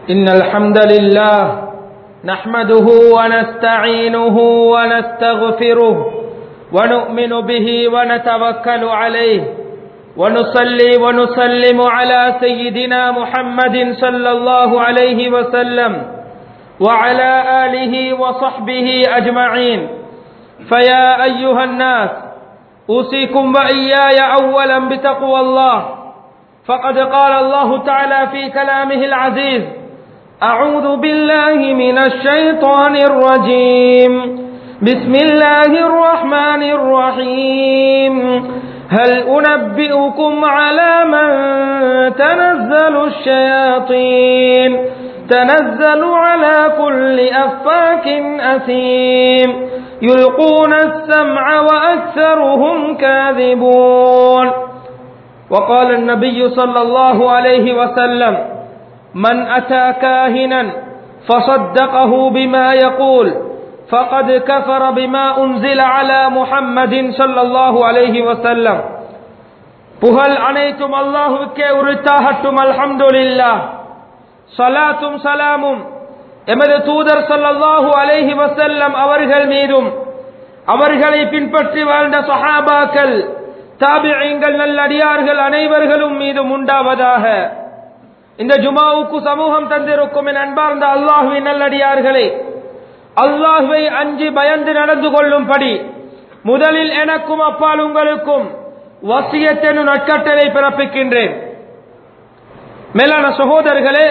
إن الحمد لله نحمده ونستعينه ونستغفره ونؤمن به ونتوكل عليه ونصلي ونسلم على سيدنا محمد صلى الله عليه وسلم وعلى آله وصحبه أجمعين فيا أيها الناس أوصيكم وإياي أولا بتقوى الله فقد قال الله تعالى في كلامه العزيز أعوذ بالله من الشيطان الرجيم بسم الله الرحمن الرحيم هل أنبئكم على من تنزل الشياطين تنزل على كل أفاك أثيم يلقون السمع وأكثرهم كاذبون وقال النبي صلى الله عليه وسلم من أتى كاهنا فصدقه بما يقول فقد كفر بما أنزل على محمد صلى الله عليه وسلم புகழ் அனைத்தும் அல்லாஹுக்கே உரித்தாகட்டும் அல்ஹம்துலில்லா சலாத்தும் சலாமும் எமது தூதர் சல்லல்லாஹு அலைஹி வசல்லம் அவர்கள் மீதும் அவர்களை பின்பற்றி வாழ்ந்த சஹாபாக்கள் தாபியங்கள் நல்லடியார்கள் அனைவர்களும் மீதும் உண்டாவதாக இந்த ஜுமாவுக்கு சமூகம் தந்திருக்கும் என் அன்பார்ந்த அல்லாஹுவின் நல்லடியார்களே அல்லாஹுவை அஞ்சு பயந்து நடந்து கொள்ளும்படி முதலில் எனக்கும் அப்பால் உங்களுக்கும் வசியத்தெனு நட்கட்டளை பிறப்பிக்கின்றேன் மேலான சகோதரர்களே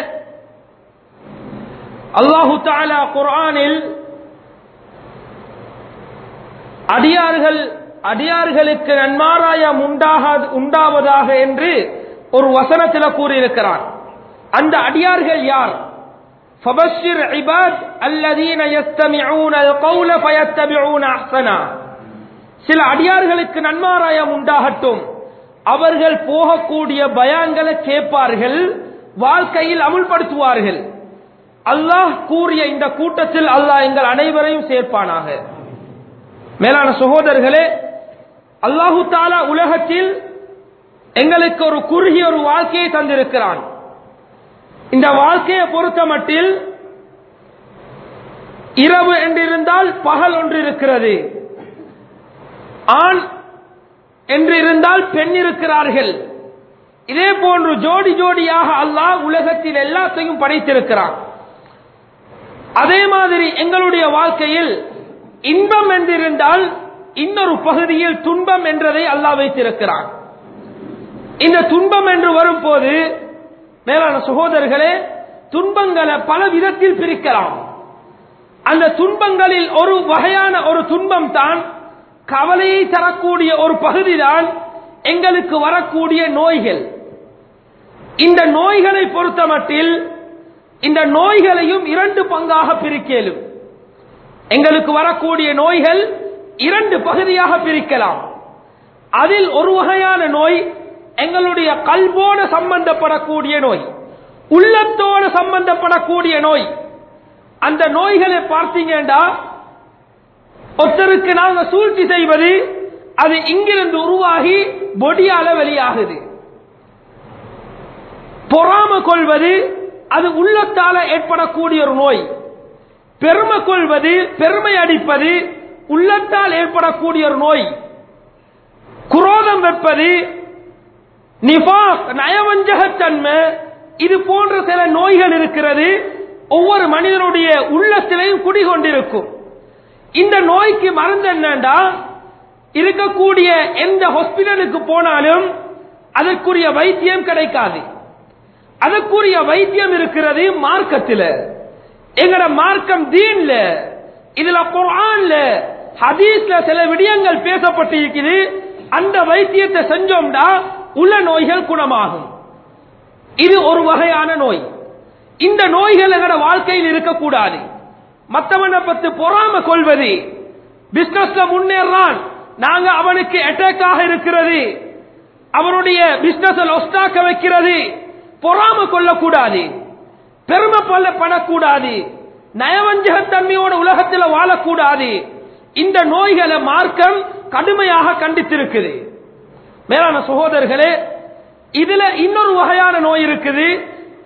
அல்லாஹு தாலா குர்ஆனில் அடியார்கள் அடியார்களுக்கு நன்மாராயம் உண்டாக உண்டாவதாக என்று ஒரு வசனத்தில் கூறியிருக்கிறார் அந்த அடியார்கள் யார் فبشر عباد الذين يستمعون القول فيتبعون احسنا சில அடியார்களுக்கு நன்மாராயம் உண்டாகட்டும் அவர்கள் போகக்கூடிய பயான்களை கேட்பார்கள் வாழ்க்கையில் அமுல்படுத்துவார்கள் அல்லாஹ் கூறிய இந்த கூட்டத்தில் அல்லாஹ் எங்கள் அனைவரையும் சேர்ப்பானாக மேலான சகோதரர்களே அல்லாஹு தாலா உலகத்தில் எங்களுக்கு ஒரு குறுகிய ஒரு வாழ்க்கையை தந்திருக்கிறான் இந்த வாழ்க்கையை பொறுத்த மட்டில் இரவு என்றிருந்தால் பகல் ஒன்று இருக்கிறது ஆண் என்றிருந்தால் பெண் இருக்கிறார்கள் இதே போன்று ஜோடி ஜோடியாக அல்லாஹ் உலகத்தில் எல்லாத்தையும் படைத்திருக்கிறான் அதே மாதிரி எங்களுடைய வாழ்க்கையில் இன்பம் என்றிருந்தால் இன்னொரு பகுதியில் துன்பம் என்றதை அல்லாஹ் வைத்திருக்கிறான் இந்த துன்பம் என்று வரும்போது மேலான சகோதரர்களே துன்பங்களை பல விதத்தில் பிரிக்கலாம் அந்த துன்பங்களில் ஒரு வகையான ஒரு துன்பம் தான் கவலையை தரக்கூடிய ஒரு பகுதி தான் எங்களுக்கு வரக்கூடிய நோய்கள் இந்த நோய்களை பொறுத்த மட்டில் இந்த நோய்களையும் இரண்டு பங்காக பிரிக்கலும் எங்களுக்கு வரக்கூடிய நோய்கள் இரண்டு பகுதியாக பிரிக்கலாம் அதில் ஒரு வகையான நோய் எங்களுடைய கல்வோடு சம்பந்தப்படக்கூடிய நோய் உள்ளத்தோடு சம்பந்தப்படக்கூடிய நோய் அந்த நோய்களை பார்த்தீங்கன்னா ஒருத்தருக்கு நாங்க சூழ்ச்சி செய்வது அது இங்கிருந்து உருவாகி பொடியால வெளியாகுது பொறாம கொள்வது அது உள்ளத்தால ஏற்படக்கூடிய ஒரு நோய் பெருமை கொள்வது பெருமை அடிப்பது உள்ளத்தால் ஏற்படக்கூடிய ஒரு நோய் குரோதம் வெப்பது நிபாக் நயவஞ்சகத்தன்மை இது போன்ற சில நோய்கள் இருக்கிறது ஒவ்வொரு மனிதனுடைய உள்ளத்திலையும் குடிகொண்டிருக்கும் இந்த நோய்க்கு மருந்து என்னண்டா இருக்கக்கூடிய எந்த ஹாஸ்பிட்டலுக்கு போனாலும் அதற்குரிய வைத்தியம் கிடைக்காது அதற்குரிய வைத்தியம் இருக்கிறது மார்க்கத்தில் எங்கட மார்க்கம் தீன்ல இதுல குரான்ல ஹதீஸ்ல சில விடயங்கள் பேசப்பட்டு இருக்குது அந்த வைத்தியத்தை செஞ்சோம்டா உள்ள நோய்கள் குணமாகும் இது ஒரு வகையான நோய் இந்த நோய்கள் எங்கட வாழ்க்கையில் இருக்கக்கூடாது மற்றவனை பத்தி பொறாம கொள்வது பிசினஸ்ல முன்னேறான் நாங்க அவனுக்கு அட்டாக்காக இருக்கிறது அவனுடைய பிசினஸ் லொஸ்டாக்க வைக்கிறது பொறாம கொள்ளக்கூடாது பெருமை பல்ல படக்கூடாது நயவஞ்சகத்தன்மையோட உலகத்தில் வாழக்கூடாது இந்த நோய்களை மார்க்கம் கடுமையாக கண்டித்திருக்குது மேலான சகோதரர்களே இதுல இன்னொரு வகையான நோய் இருக்குது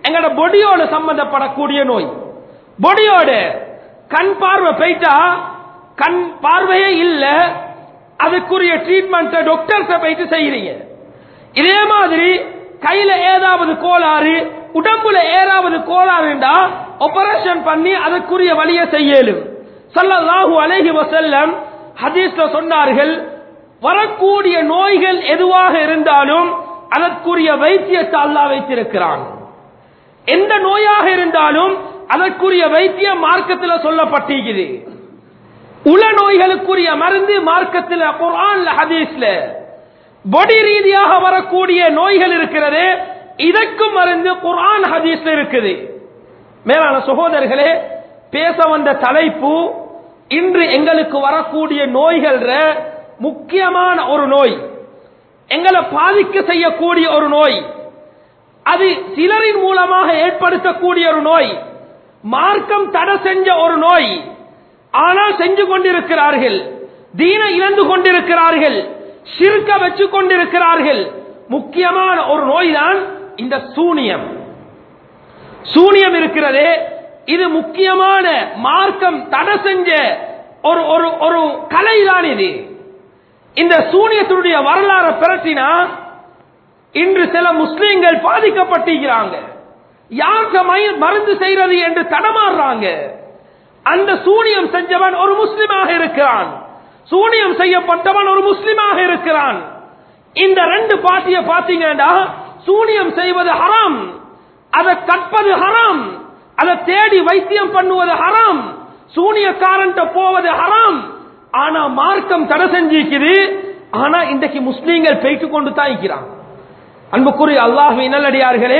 எங்கட பொடியோட சம்பந்தப்படக்கூடிய நோய் பொடியோட கண் பார்வை போயிட்டா கண் பார்வையே இல்ல அதுக்குரிய ட்ரீட்மெண்ட் டாக்டர்ஸ போயிட்டு செய்யறீங்க இதே மாதிரி கையில ஏதாவது கோளாறு உடம்புல ஏதாவது கோளாறுண்டா ஆபரேஷன் பண்ணி அதுக்குரிய வழியை செய்யலும் ஸல்லல்லாஹு அலைஹி வஸல்லம் ஹதீஸ்ல சொன்னார்கள் வரக்கூடிய நோய்கள் எதுவாக இருந்தாலும் அதற்குரிய வைத்தியத்தை அல்லாஹ் வைத்திருக்கிறான் எந்த நோயாக இருந்தாலும் அதற்குரிய வைத்தியம் மார்க்கத்தில் சொல்லப்பட்டிருக்குது உள நோய்களுக்குரிய மருந்து மார்க்கத்தில் குர்ஆன்ல ஹதீஸ்ல பொடி ரீதியாக வரக்கூடிய நோய்கள் இருக்கிறது இதற்கும் மருந்து குர்ஆன் ஹதீஸ்ல இருக்குது மேலான சகோதரர்களே பேச வந்த தலைப்பு இன்று எங்களுக்கு வரக்கூடிய நோய்கள் முக்கியமான ஒரு நோய் எங்களை பாதிக்க செய்யக்கூடிய ஒரு நோய் அது சிலரின் மூலமாக ஏற்படுத்தக்கூடிய ஒரு நோய் மார்க்கம் தடை செஞ்ச ஒரு நோய் ஆனால் செஞ்சு கொண்டிருக்கிறார்கள் தீன இழந்து கொண்டிருக்கிறார்கள் சிறுக்க வச்சு கொண்டிருக்கிறார்கள் முக்கியமான ஒரு நோய் தான் இந்த சூனியம் சூனியம் இருக்கிறதே இது முக்கியமான மார்க்கம் தடை செஞ்ச ஒரு ஒரு ஒரு கலை தான் இது இந்த சூனியத்தினுடைய வரலாறு பிரட்டினா இன்று சில முஸ்லீம்கள் பாதிக்கப்பட்டிருக்கிறாங்க யாருக்கு மய- மருந்து செய்யறது என்று தடமாறுறாங்க அந்த சூனியம் செஞ்சவன் ஒரு முஸ்லிமாக இருக்கிறான் சூனியம் செய்யப்பட்டவன் ஒரு முஸ்லிமாக இருக்கிறான் இந்த ரெண்டு பாட்டிய பாத்தீங்கன்னா சூனியம் செய்வது ஹராம் அதை கற்பது ஹராம் அதை தேடி வைத்தியம் பண்ணுவது ஹராம் சூனியக்காரன் போவது ஹராம் ஆனா மார்க்கம் தடை செஞ்சிருக்குது ஆனா இன்றைக்கு முஸ்லீம்கள் போயிட்டு கொண்டு தான் இருக்கிறாங்க அன்புக்குரிய அல்லாஹ் நல்லடியார்களே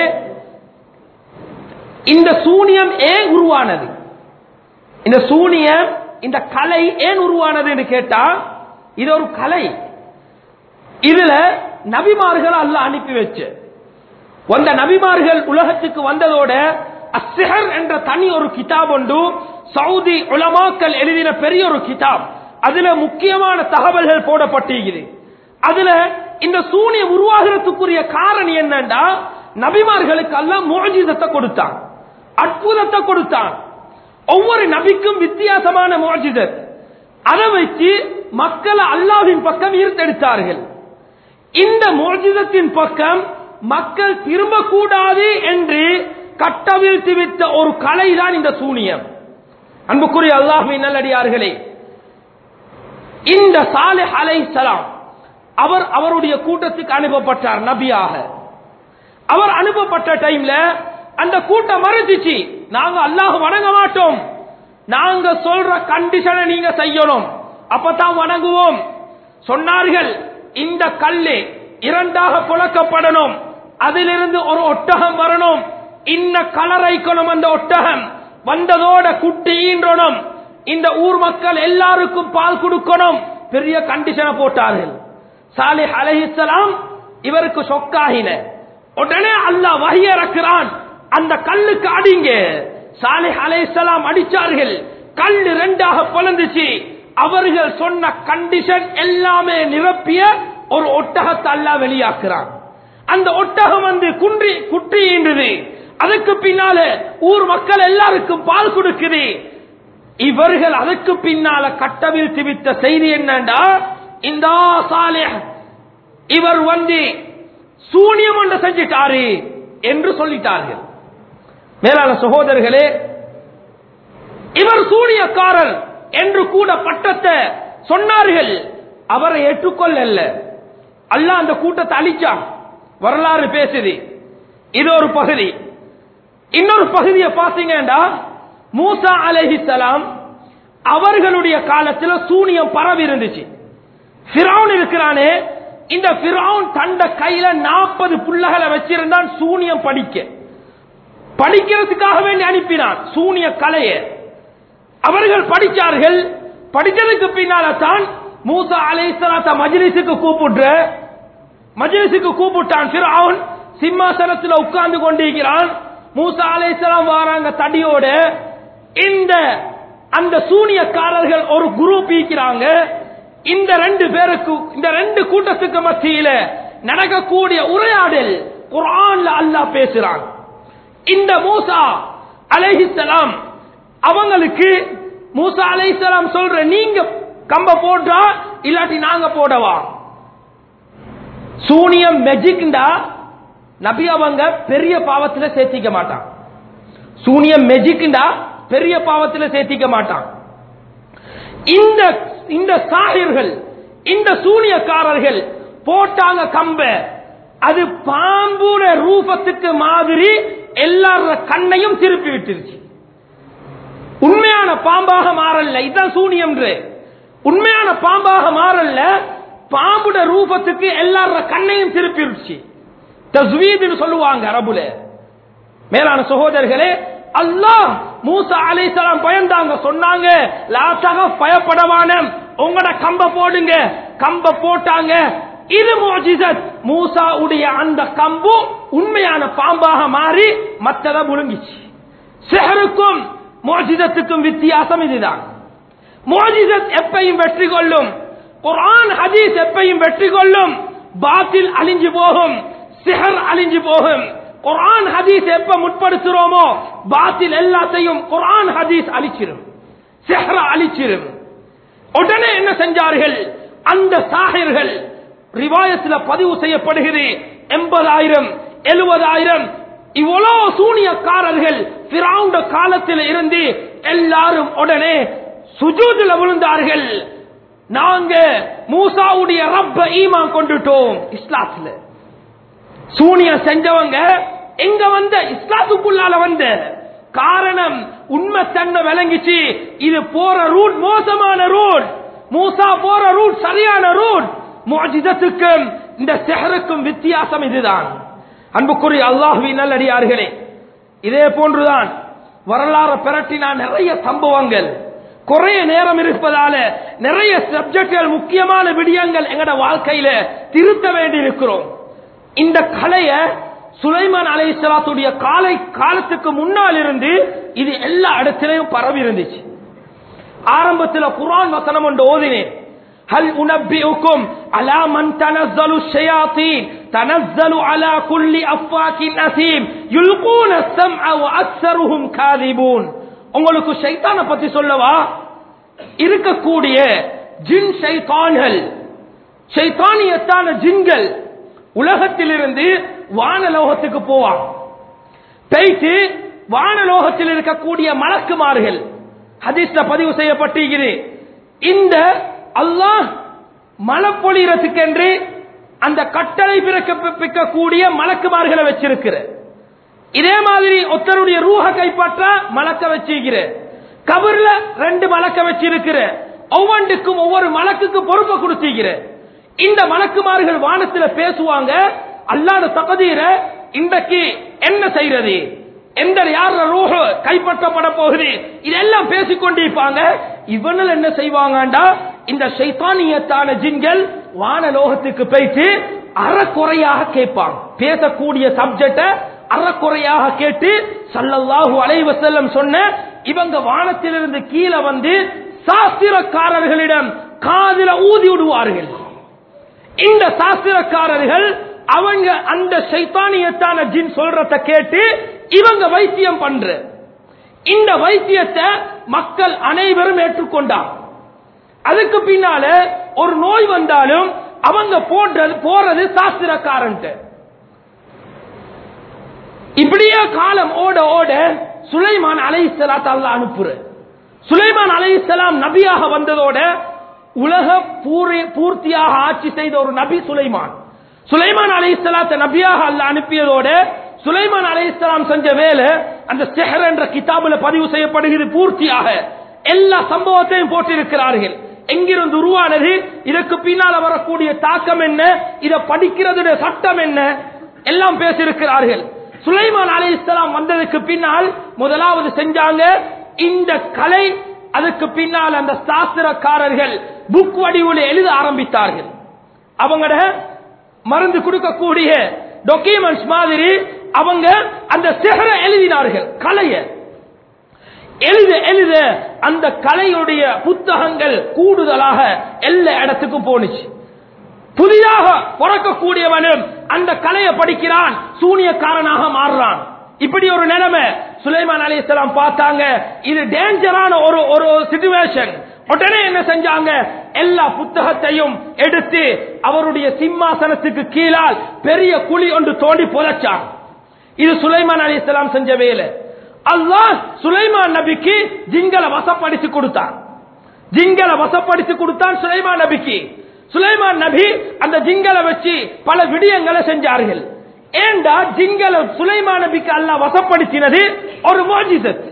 இந்த சூனியம் ஏன் உருவானது இந்த சூனியம் இந்த கலை ஏன் உருவானது என்று கேட்டா இது ஒரு கலை இதுல நபிமார்கள் அல்ல அனுப்பி வச்சு வந்த நபிமார்கள் உலகத்துக்கு வந்ததோட அஸ்ஸஹர் என்ற தனி ஒரு கிதாப் ஒன்று சவுதி உலமாக்கள் எழுதின பெரிய ஒரு கிதாப் அதுல முக்கியமான தகவல்கள் போடப்பட்டிருக்குது அதுல இந்த சூனியம் உருவாகிறதுக்குரிய காரணம் என்னன்னா நபிமார்களுக்கு அல்ல மோஜிதத்தை கொடுத்தான் அற்புதத்தை கொடுத்தான் ஒவ்வொரு நபிக்கும் வித்தியாசமான மோஜிதத் அதை வச்சு மக்களை அல்லாவின் பக்கம் ஈர்த்தெடுத்தார்கள் இந்த மோஜிதத்தின் பக்கம் மக்கள் திரும்பக்கூடாது என்று கட்டவிழ்த்து விட்ட ஒரு கலை தான் இந்த சூனியம் அன்புக்குரிய அல்லாஹ்வின் நல்லடியார்களே இந்த சாலிஹ் அலைஹிஸ்ஸலாம் அவர் அவருடைய கூட்டத்துக்கு அனுப்பப்பட்டார் நபியாக அவர் அனுப்பப்பட்ட டைம்ல அந்த கூட்டம் மறுத்துச்சு நாங்க அல்லாஹ் வணங்க மாட்டோம் நாங்க சொல்ற கண்டிஷனை நீங்க செய்யணும் அப்பதான் வணங்குவோம் சொன்னார்கள் இந்த கல்லு இரண்டாக புழக்கப்படணும் அதிலிருந்து ஒரு ஒட்டகம் வரணும் இன்ன கலரைக்கணும் அந்த ஒட்டகம் வந்ததோட குட்டி ஈன்றணும் இந்த ஊர் மக்கள் எல்லாருக்கும் பால் கொடுக்கணும் பெரிய கண்டிஷனை போட்டார்கள் சாலிஹ் அலைஹிஸ்ஸலாம் இவருக்கு சொக்காகின உடனே அல்லாஹ் வஹி இறக்குறான் அந்த கல்லுக்கு அடிங்க சாலிஹ் அலைஹிஸ்ஸலாம் அடிச்சார்கள் கல்லு ரெண்டாக பிளந்துச்சு அவர்கள் சொன்ன கண்டிஷன் எல்லாமே நிரப்பிய ஒரு ஒட்டகத்தை அல்லாஹ் வெளியாக்குறான் அந்த ஒட்டகம் வந்து குன்றி குற்றின்றது அதுக்கு பின்னால ஊர் மக்கள் எல்லாருக்கும் பால் கொடுக்குது இவர்கள் அதுக்கு பின்னால கட்டவிழ்த்து வித்த செய்தி என்னண்டா இந்த சாலிஹ் இவர் வந்து சூனியம் ஒன்று செஞ்சிட்டாரு என்று சொல்லிட்டார்கள் மேலான சகோதரர்களே இவர் சூனியக்காரர் என்று கூட பட்டத்தை சொன்னார்கள் அவரை ஏற்றுக்கொள்ளல அல்லாஹ் அந்த கூட்டத்தை அழிச்சான் வரலாறு பேசுது இது ஒரு பகுதி இன்னொரு பகுதியை பார்த்தீங்கன்னா மூசா அலைஹிஸ்ஸலாம் அவர்களுடைய காலத்தில் சூனியம் பரவி இருந்துச்சு ஃபிரௌன் இருக்கிறானே இந்த ஃபிரௌன் தண்ட கையில நாற்பது புள்ளகளை வச்சிருந்தான் சூனியம் படிக்க படிக்கிறதுக்காக வேண்டி அனுப்பினான் சூனிய கலைய அவர்கள் படிச்சார்கள் படிச்சதுக்கு பின்னால தான் மூசா அலைஹிஸ்ஸலாத்த மஜ்லிஸுக்கு கூப்பிடுற மஜ்லிஸுக்கு கூப்பிட்டான் ஃபிரௌன் சிம்மாசனத்தில் உட்கார்ந்து கொண்டிருக்கிறான் மூசா அலைஹிஸ்ஸலாம் வராங்க தடியோட இந்த அந்த சூனியக்காரர்கள் ஒரு குரூப் ஈக்கிறாங்க இந்த ரெண்டு பேருக்கு இந்த ரெண்டு கூட்டத்துக்கு மத்தியில நடக்கக்கூடிய உரையாடல் குர்ஆன்ல அல்லாஹ் பேசுறான் இந்த மூசா அலைஹிஸ்ஸலாம் அவங்களுக்கு மூசா அலைஹிஸ்ஸலாம் சொல்ற நீங்க கம்ப போட்டா இல்லாட்டி நாங்க போடவா சூனியம் மெஜிக்டா நபி அவங்க பெரிய பாவத்துல சேர்த்திக்க மாட்டான் சூனியம் மெஜிக்டா பெரிய பாவத்துல சேர்த்திக்க மாட்டான் இந்த இந்த சாகிர்கள் இந்த சூனியக்காரர்கள் போட்டாங்க கம்ப அது பாம்புட ரூபத்துக்கு மாதிரி எல்லார கண்ணையும் திருப்பி விட்டுருச்சு உண்மையான பாம்பாக மாறல இதுதான் சூனியம் உண்மையான பாம்பாக மாறல பாம்புட ரூபத்துக்கு எல்லார கண்ணையும் திருப்பிடுச்சு தஸ்வீதுன்னு சொல்லுவாங்க அரபுல மேலான சகோதரர்களே அல்லாஹ் மூசா அலைஹிஸ்ஸலாம் பயந்தாங்க சொன்னாங்க லா தகஃப் பயப்படவான உங்களோட கம்ப போடுங்க கம்ப போட்டாங்க இது முஜிசத் மூசா உடைய அந்த கம்பு உண்மையான பாம்பாக மாறி மத்தத முழுங்கிச்சு சிஹருக்கும் முஜிதத்துக்கும் வித்தியாசம் இதுதான் முஜிசத் எப்பையும் வெற்றி கொள்ளும் குர்ஆன் ஹதீஸ் எப்பையும் வெற்றி கொள்ளும் பாத்தில் அழிஞ்சு போகும் சிஹர் அழிஞ்சு போகும் குர்ஆன் ஹதீஸ் எப்ப முற்படுத்துறோமோ பாத்தில் எல்லாத்தையும் குர்ஆன் ஹதீஸ் அழிச்சிரும் சிஹர அழிச்சிரும் உடனே என்ன செஞ்சார்கள் அந்த சாகிர்கள் ரிவாயத்தில் பதிவு செய்யப்படுகிறது எண்பதாயிரம் எழுபதாயிரம் இவ்வளவு சூனியக்காரர்கள் பிராவுண்ட காலத்தில் இருந்து எல்லாரும் உடனே சுஜூதுல விழுந்தார்கள் நாங்க மூசாவுடைய ரப்ப ஈமான் கொண்டுட்டோம் இஸ்லாத்துல சூனியம் செஞ்சவங்க எங்க வந்த இஸ்லாத்துக்குள்ளால வந்த காரணம் உண்மை தன்மை விளங்கிச்சு இது போற ரூட் மோசமான ரூட் மூசா போற ரூட் சரியான ரூட் முஜிதத்துக்கும் இந்த செஹருக்கும் வித்தியாசம் இதுதான் அன்புக்குரிய அல்லாஹுவின் நல்லடியார்களே இதே போன்றுதான் வரலாறு பிரட்டினா நிறைய சம்பவங்கள் குறைய நேரம் இருப்பதால நிறைய சப்ஜெக்டுகள் முக்கியமான விடயங்கள் எங்கட வாழ்க்கையில திருத்த வேண்டி இருக்கிறோம் இந்த கலைய சுலைமான் அலை சலாத்துடைய காலை காலத்துக்கு முன்னால் இருந்து இது எல்லா இடத்திலையும் பரவி இருந்துச்சு ஆரம்பத்தில் குர்ஆன் வசனம் ஒன்று ஓதினேன் هل أنبئكم على من تنزل الشياطين تنزل على كل أفاك أثيم يلقون السمع وأكثرهم كاذبون உங்களுக்கு ஷைத்தான பத்தி சொல்லவா இருக்கக்கூடிய ஜின் ஷைத்தான்கள் ஷைத்தானியத்தான ஜின்கள் உலகத்திலிருந்து வானலோகத்துக்கு போவான் போயிட்டு வானலோகத்தில் இருக்கக்கூடிய மலக்குமார்கள் ஹதீஸ்ல பதிவு செய்யப்பட்டிருக்கிறது இந்த அல்லாஹ் மழை பொழியறதுக்கு என்று அந்த கட்டளை பிறப்பிக்கக்கூடிய மலக்குமார்களை வச்சிருக்கிற இதே மாதிரி ஒருத்தருடைய ரூஹ கைப்பற்ற மலக்க வச்சிருக்கிற கபர்ல ரெண்டு மலக்க வச்சிருக்கிற ஒவ்வொன்றுக்கும் ஒவ்வொரு மலக்குக்கு பொறுப்பை கொடுத்திருக்கிற இந்த மலக்குமார்கள் வானத்துல பேசுவாங்க அல்லாத தகுதீர இன்றைக்கு என்ன செய்யறது எந்த யார ரூஹ கைப்பற்றப்பட போகுது இதெல்லாம் பேசிக் கொண்டிருப்பாங்க இவனில் என்ன செய்வாங்கண்டா இந்த சைத்தானியத்தான ஜின்கள் வானலோகத்துக்கு போயிட்டு அறக்குறையாக கேட்பாங்க பேசக்கூடிய சப்ஜெக்ட அறக்குறையாக கேட்டு சல்லல்லாஹு அலைஹி வஸல்லம் சொன்ன இவங்க வானத்திலிருந்து கீழே வந்து சாஸ்திரக்காரர்களிடம் காதில ஊதி விடுவார்கள் இந்த சாஸ்திரக்காரர்கள் அவங்க அந்த சைத்தானியத்தான ஜின் சொல்றத கேட்டு இவங்க வைத்தியம் பண்ற இந்த வைத்தியத்தை மக்கள் அனைவரும் ஏற்றுக்கொண்டாங்க அதுக்கு பின்னால ஒரு நோய் வந்தாலும் அவங்க போடுறது போறது சாஸ்திரக்காரன்ட்டு இப்படியே காலம் ஓட ஓட சுலைமான் அலைஹிஸ்ஸலாத் அல்லாஹ் அனுப்புற சுலைமான் அலைஹிஸ்ஸலாம் நபியாக வந்ததோட உலக பூரி- பூர்த்தியாக ஆட்சி செய்த ஒரு நபி சுலைமான் சுலைமான் அலைஹிஸ்ஸலாத்தை நபியாக அல்லாஹ் அனுப்பியதோட சுலைமான் அலைஹிஸ்ஸலாம் செஞ்ச வேலை அந்த செஹர் என்ற கிதாபுல பதிவு செய்யப்படுகிறது பூர்த்தியாக எல்லா சம்பவத்தையும் போட்டிருக்கிறார்கள் எங்கிருந்து உருவானது இதற்கு பின்னால வரக்கூடிய தாக்கம் என்ன இதை படிக்கிறதுடைய சட்டம் என்ன எல்லாம் பேசியிருக்கிறார்கள் சுலைமான் அலை இஸ்லாம் வந்ததுக்கு பின்னால் முதலாவது செஞ்சாங்க இந்த கலை அதுக்கு பின்னால் அந்த சாஸ்திரக்காரர்கள் புக் வடிவில் எழுத ஆரம்பித்தார்கள் அவங்களோட மருந்து கொடுக்கக்கூடிய டாக்குமெண்ட்ஸ் மாதிரி அவங்க அந்த சிகர எழுதினார்கள் கலையை எழுத எழுத அந்த கலையுடைய புத்தகங்கள் கூடுதலாக எல்லா இடத்துக்கும் போனுச்சு புதிதாக பிறக்கக்கூடியவனும் அந்த கலையை படிக்கிறான் சூனியக்காரனாக மாறுறான் இப்படி ஒரு நிலைமை சுலைமான் அலைஹிஸ்ஸலாம் பார்த்தாங்க இது டேஞ்சரான ஒரு ஒரு சிச்சுவேஷன் உடனே என்ன செஞ்சாங்க எல்லா புத்தகத்தையும் எடுத்து அவருடைய சிம்மாசனத்துக்கு கீழால் பெரிய குழி ஒன்று தோண்டி புதைச்சாங்க இது சுலைமான் அலைஹிஸ்ஸலாம் செஞ்ச வேலை அல்லாஹ் சுலைமான் நபிக்கு ஜிங்கலை வசப்படுத்தி கொடுத்தான் ஜிங்கலை வசப்படுத்தி கொடுத்தான் சுலைமான் நபிக்கு சுலைமான் நபி அந்த ஜிங்கலை வச்சு பல விடயங்களை செஞ்சார்கள் ஏண்டா ஜிங்கல சுலைமான் நபிக்கு அல்லாஹ் வசப்படுத்தினது ஒரு மோஜிசத்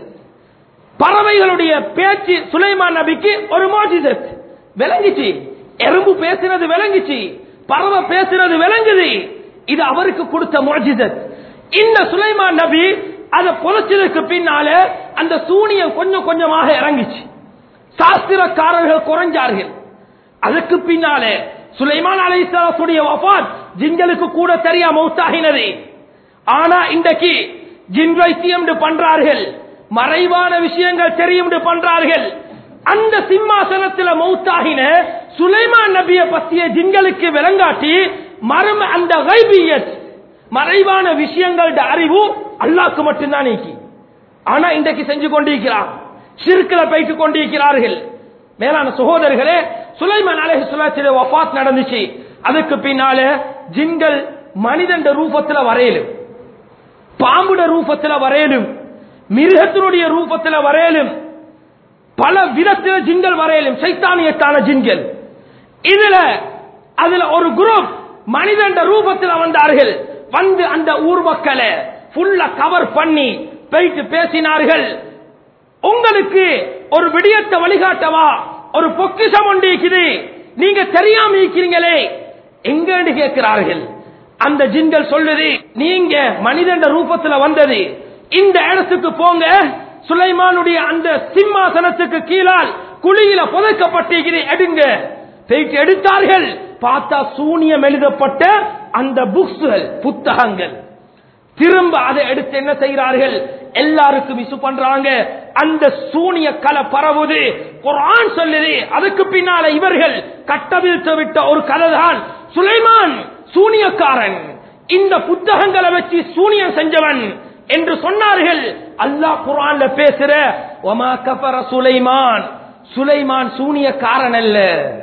பறவைகளுடைய பேச்சு சுலைமான் நபிக்கு ஒரு மோஜிசத் விளங்கிச்சு எறும்பு பேசினது விளங்கிச்சு பறவை பேசினது விளங்குது இது அவருக்கு கொடுத்த மோஜிசத் இந்த சுலைமான் நபி அதை புதைச்சதுக்கு பின்னால அந்த சூனியம் கொஞ்சம் கொஞ்சமாக இறங்கிச்சு சாஸ்திரக்காரர்கள் குறைஞ்சார்கள் அதுக்கு பின்னாலே சுலைமான் அலைஹிஸ்ஸலாத்துடைய வஃபாத் ஜின்களுக்கு கூட தெரியா மௌத்தாகினது ஆனா இன்றைக்கு ஜின் வைத்தியம் பண்றார்கள் மறைவான விஷயங்கள் தெரியும் பண்றார்கள் அந்த சிம்மாசனத்துல மௌத்தாகின சுலைமான் நபிய பத்திய ஜின்களுக்கு விளங்காட்டி மர்ம அந்த கைபியத் மறைவான விஷயங்களோட அறிவு அல்லாஹ்க்கு மட்டும்தான் நீக்கி ஆனா இன்றைக்கு செஞ்சு கொண்டிருக்கிறார் சிறுக்கில போயிட்டு கொண்டிருக்கிறார்கள் மேலான சகோதரர்களே சுலைமான் அலைஹி ஸலாத்துடைய வஃபாத் நடந்துச்சு அதுக்கு பின்னால ஜின்கள் மனிதன் ரூபத்துல வரையலும் பாம்புட ரூபத்துல வரையலும் மிருகத்தினுடைய ரூபத்துல வரையலும் பல விதத்துல ஜின்கள் வரையலும் சைத்தானியத்தான ஜின்கள் இதுல அதுல ஒரு குரூப் மனிதன் ரூபத்தில் வந்தார்கள் வந்து அந்த ஊர் மக்களை ஃபுல்லா கவர் பண்ணி போயிட்டு பேசினார்கள் உங்களுக்கு ஒரு விடியத்தை வழிகாட்டவா ஒரு பொக்கிஷம் ஒன்று இருக்குது நீங்க தெரியாம இருக்கிறீங்களே எங்கன்னு கேட்கிறார்கள் அந்த ஜின்கள் சொல்லுது நீங்க மனிதன் ரூபத்துல வந்தது இந்த இடத்துக்கு போங்க சுலைமானுடைய அந்த சிம்மாசனத்துக்கு கீழால் குழியில புதைக்கப்பட்டிருக்கிறது எடுங்க போயிட்டு எடுத்தார்கள் பார்த்தா சூனியம் எழுதப்பட்ட அந்த புக்ஸ்கள் புத்தகங்கள் திரும்ப அதை எடுத்து என்ன செய்கிறார்கள் எல்லாருக்கும் இசு பண்றாங்க அந்த சூனிய கலை பரவுது குர்ஆன் சொல்லுது அதுக்கு பின்னால இவர்கள் கட்டவிழ்த்து விட்ட ஒரு கதை தான் சுலைமான் சூனியக்காரன் இந்த புத்தகங்களை வச்சு சூனியம் செஞ்சவன் என்று சொன்னார்கள் அல்லாஹ் குர்ஆன்ல பேசுற ஒமா கஃபர சுலைமான் சுலைமான் சூனியக்காரன் அல்ல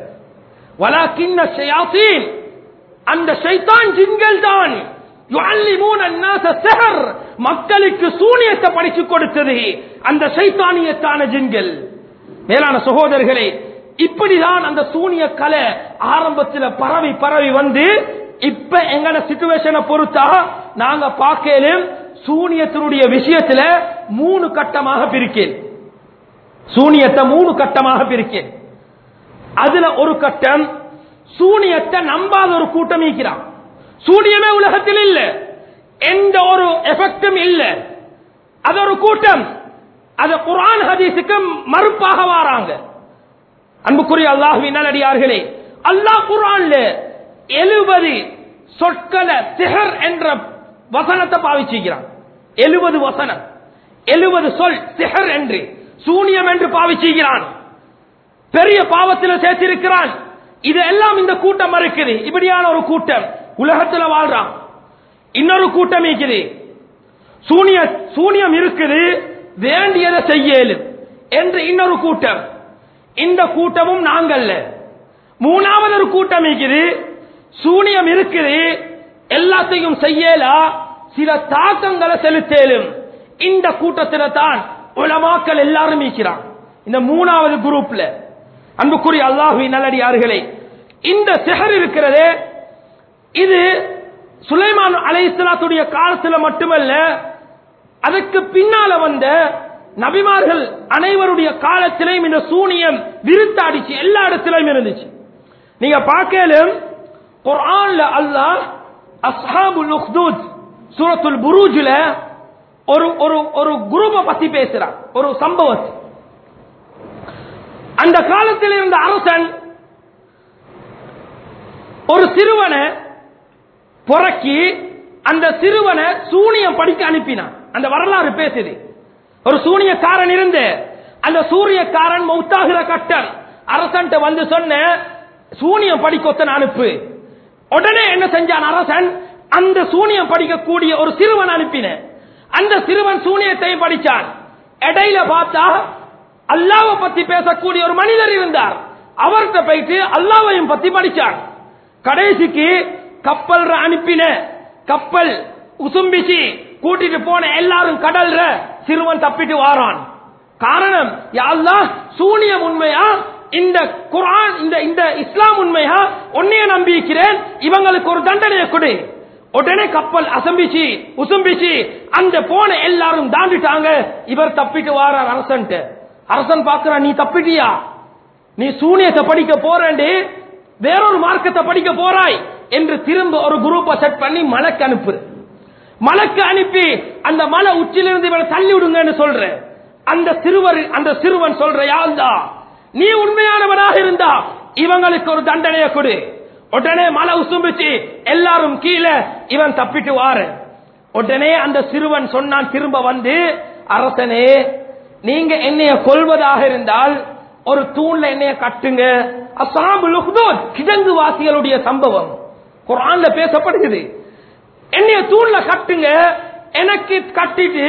வலாக்கின்ன ஷயாத்தீன் அந்த ஷைத்தான் ஜின்கள் தான் யுஅல்லிமூன அன்னாஸ ஸஹர் மக்களுக்கு சூனியத்தை படிச்சு கொடுத்தது அந்த ஷைத்தானியத்தான ஜின்கள் மேலான சகோதரர்களே இப்படிதான் அந்த சூனிய கலை ஆரம்பத்தில் பரவி பரவி வந்து இப்ப எங்கட சிச்சுவேஷனை பொறுத்தா நாங்க பார்க்கலும் சூனியத்தினுடைய விஷயத்துல மூணு கட்டமாக பிரிக்கேன் சூனியத்தை மூணு கட்டமாக பிரிக்கேன் அதுல ஒரு கட்டம் சூனியத்தை நம்பாத ஒரு கூட்டம் இருக்கிறான் சூனியமே உலகத்தில் இல்ல எந்த ஒரு எஃபெக்டும் இல்ல அது ஒரு கூட்டம் அது குர்ஆன் ஹதீஸுக்கு மறுப்பாக வாராங்க அன்புக்குரிய அல்லாஹுவின் நல்லடியார்களே அல்லாஹ் குர்ஆன்ல எழுபது சொற்களை சிஹர் என்ற வசனத்தை பாவிச்சிருக்கிறான் எழுபது வசனம் எழுபது சொல் சிஹர் என்று சூனியம் என்று பாவிச்சிருக்கிறான் பெரிய பாவத்தில் சேர்த்திருக்கிறான் இது எல்லாம் இந்த கூட்டம் இருக்குது இப்படியான ஒரு கூட்டம் உலகத்துல வாழ்றான் இன்னொரு கூட்டம் இருக்குது சூனிய சூனியம் இருக்குது வேண்டியதை செய்யலு என்று இன்னொரு கூட்டம் இந்த கூட்டமும் நாங்கள்ல மூணாவது ஒரு கூட்டம் இருக்குது சூனியம் இருக்குது எல்லாத்தையும் செய்யலா சில தாக்கங்களை செலுத்தேலும் இந்த கூட்டத்தில தான் உலமாக்கள் எல்லாரும் இருக்கிறான் இந்த மூணாவது குரூப்ல அன்புக்குரிய அல்லாஹுவி நல்லடியார்களே இந்த சிஹர் இருக்கிறதே இது சுலைமான் அலைஹிஸ்ஸலாத்துடைய காலத்துல மட்டுமல்ல அதுக்கு பின்னால வந்த நபிமார்கள் அனைவருடைய காலத்திலையும் இந்த சூனியம் விருத்தாடிச்சு எல்லா இடத்திலும் இருந்துச்சு நீங்க பார்க்கலும் குர்ஆன்ல அல்லாஹ் அஸ்ஹாபுல் உக்தூத் சூரத்துல் புரூஜ்ல ஒரு ஒரு ஒரு குரூப்பை பத்தி பேசுறான் ஒரு சம்பவத்தை அந்த காலத்தில் இருந்த அரசன் ஒரு சிறுவனை புறக்கி அந்த சிறுவனை சூனியம் படிக்க அனுப்பினான் அந்த வரலாறு பேசுது ஒரு சூனியக்காரன் இருந்து அந்த சூரியக்காரன் மௌத்தாகிற கட்டம் அரசன்ட்ட வந்து சொன்ன சூனியம் படிக்கொத்தன் அனுப்பு உடனே என்ன செஞ்சான் அரசன் அந்த சூனியம் படிக்கக்கூடிய ஒரு சிறுவன் அனுப்பின அந்த சிறுவன் சூனியத்தையும் படிச்சான் இடையில பார்த்தா அல்லாவை பத்தி பேசக்கூடிய ஒரு மனிதர் இருந்தார் அவர்கிட்ட போயிட்டு அல்லாவையும் பத்தி படிச்சான் கடைசிக்கு கப்பல் அனுப்பின கப்பல் உசும்பிச்சு கூட்டிட்டு போன எல்லாரும் கடல்ற சிறுவன் தப்பிட்டு வாரான் காரணம் யாழ்லா சூனியம் உண்மையா இந்த குர்ஆன் இந்த இந்த இஸ்லாம் உண்மையா உன்னைய நம்பிக்கிறேன் இவங்களுக்கு ஒரு தண்டனையை கொடு உடனே கப்பல் அசம்பிச்சு உசும்பிச்சு அந்த போன எல்லாரும் தாண்டிட்டாங்க இவர் தப்பிட்டு வாரார் அரசன்ட்டு அரசன் பார்க்கிறான் நீ தப்பிட்டியா நீ சூனியத்தை படிக்க போறேன்டி வேறொரு மார்க்கத்தை படிக்க போறாய் என்று திரும்ப ஒரு குரூப்பை செட் பண்ணி மலைக்கு அனுப்பு மலைக்கு அனுப்பி அந்த மலை உச்சிலிருந்து இவனை தள்ளி விடுங்கன்னு சொல்ற அந்த சிறுவர் அந்த சிறுவன் சொல்ற யாழ்தா நீ உண்மையானவனாக இருந்தா இவங்களுக்கு ஒரு தண்டனையை கொடு உடனே மலை உசும்பிச்சு எல்லாரும் கீழே இவன் தப்பிட்டு வாரு உடனே அந்த சிறுவன் சொன்னான் திரும்ப வந்து அரசனே நீங்க என்னைய கொல்வதாக இருந்தால் ஒரு தூண்ல என்னைய கட்டுங்க அசாபுல் உஹ்தூத் கிழங்கு வாசிகளுடைய சம்பவம் குர்ஆன்ல பேசப்படுகிறது என்னைய தூண்ல கட்டுங்க எனக்கு கட்டிட்டு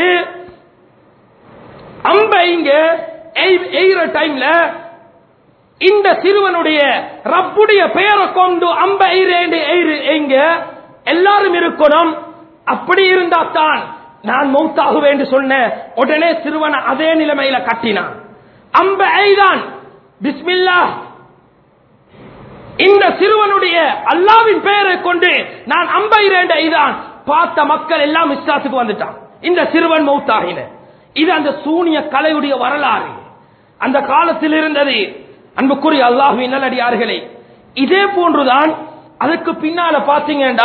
அம்ப இங்க எய்- எய்கிற டைம்ல இந்த சிறுவனுடைய ரப்புடைய பெயரை கொண்டு அம்ப எய்ரேண்டு எய்ரு எங்க எல்லாரும் இருக்கணும் அப்படி இருந்தா தான் நான் மௌத்தாகுவேன் என்று சொன்ன உடனே சிறுவனை அதே நிலைமையில கட்டினான் அம்ப எய்தான் பிஸ்மில்லா இந்த சிறுவனுடைய அல்லாவின் பெயரை கொண்டு நான் அம்பைரேண்ட இதான் பார்த்த மக்கள் எல்லாம் இஸ்லாத்துக்கு வந்துட்டான் இந்த சிறுவன் மௌத்தாகின இது அந்த சூனிய கலையுடைய வரலாறு அந்த காலத்தில் இருந்தது அன்புக்குரிய அல்லாஹுவின் நல்லடியார்களே இதே போன்றுதான் அதுக்கு பின்னால பாத்தீங்கன்னா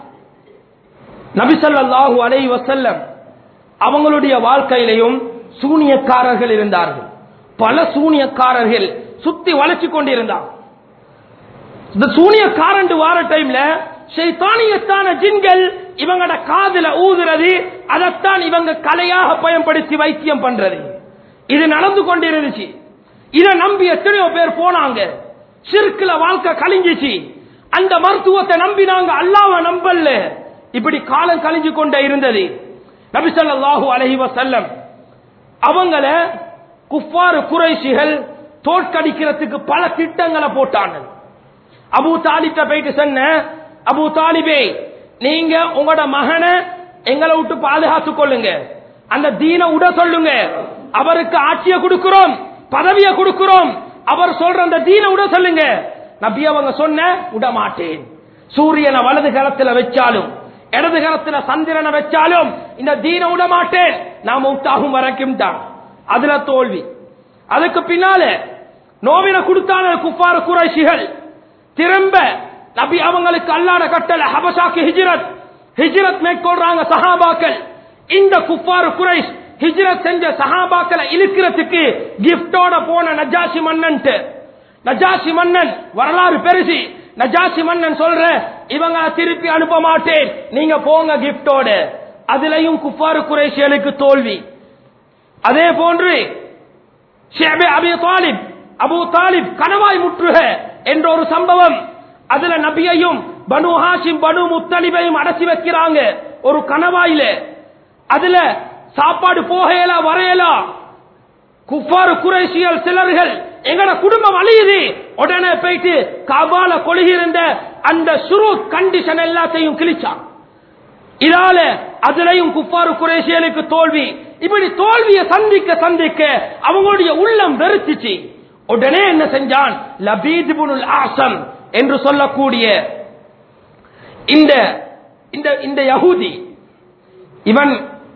நபிசல்லாஹு அலை வசல்லம் அவங்களுடைய வாழ்க்கையிலையும் சூனியக்காரர்கள் இருந்தார்கள் பல சூனியக்காரர்கள் சுத்தி வளைச்சு கொண்டிருந்தார் இந்த சூனியக்காரன் வார டைம்ல ஷைத்தானியத்தான ஜின்கள் இவங்கட காதுல ஊதுறது அதைத்தான் இவங்க கலையாக பயன்படுத்தி வைத்தியம் பண்றது இது நடந்து கொண்டிருந்துச்சு இதை நம்பி எத்தனையோ பேர் போனாங்க சிற்குல வாழ்க்கை கழிஞ்சிச்சு அந்த மருத்துவத்தை நம்பினாங்க அல்லாஹ்வை நம்பல இப்படி காலம் கழிஞ்சு கொண்டே இருந்தது நபி ஸல்லல்லாஹு அலைஹி வஸல்லம் அவங்கள குஃபாரு குறைஷிகள் தோற்கடிக்கிறதுக்கு பல திட்டங்களை போட்டாங்க அபு தாலிட்ட போயிட்டு சொன்ன அபு தாலிபே நீங்க உங்களோட மகனை எங்களை விட்டு பாதுகாத்துக் கொள்ளுங்க அந்த தீன உட சொல்லுங்க அவருக்கு ஆட்சியை கொடுக்கிறோம் பதவியை கொடுக்கிறோம் அவர் சொல்ற அந்த தீன உட சொல்லுங்க நபி அவங்க சொன்ன விட மாட்டேன் சூரியனை வலது கரத்துல வச்சாலும் இடது கரத்துல சந்திரனை வச்சாலும் இந்த தீன விட மாட்டேன் நான் மௌத்தாகும் வரைக்கும் தான் அதுல தோல்வி அதுக்கு பின்னால நோவின கொடுத்தான குப்பார குறைஷிகள் திரும்ப நபி அவங்களுக்கு அல்லாட கட்டளை ஹபஷாக்கு ஹிஜ்ரத் ஹிஜ்ரத் மேற்கொள்றாங்க சஹாபாக்கள் இந்த குப்பாரு குறைஷ் ஹிஜ்ரத் செஞ்ச சஹாபாக்களை இழுக்கிறதுக்கு கிஃப்டோட போன நஜாசி மன்னன் நஜாசி மன்னன் வரலாறு பெருசி நஜாசி மன்னன் சொல்ற இவங்க திருப்பி அனுப்ப மாட்டேன் நீங்க போங்க கிஃப்டோட அதுலயும் குப்பாரு குறைஷிகளுக்கு தோல்வி அதே போன்று ஷேபே அபி தாலிப் அபு தாலிப் கணவாய் முற்றுக என்ற ஒரு சம்பவம் அதுல நபியையும் பனு ஹாஷிம் பனு முத்தலிபையும் அடைச்சி வைக்கிறாங்க ஒரு கணவாயில அதுல சாப்பாடு போகையலா வரையலா குஃபாரு குறைசியல் சிலர்கள் எங்கட குடும்பம் அழியுது உடனே போயிட்டு கபால கொழுகிருந்த அந்த சுரு கண்டிஷன் எல்லாத்தையும் கிழிச்சான் இதால அதுலயும் குப்பாரு குரேஷியலுக்கு தோல்வி இப்படி தோல்வியை சந்திக்க சந்திக்க அவங்களுடைய உள்ளம் வெறுத்துச்சு உடனே என்ன செஞ்சான் லபீதுபுனுல் ஆசம் என்று சொல்லக்கூடிய இந்த இந்த இந்த யகூதி இவன்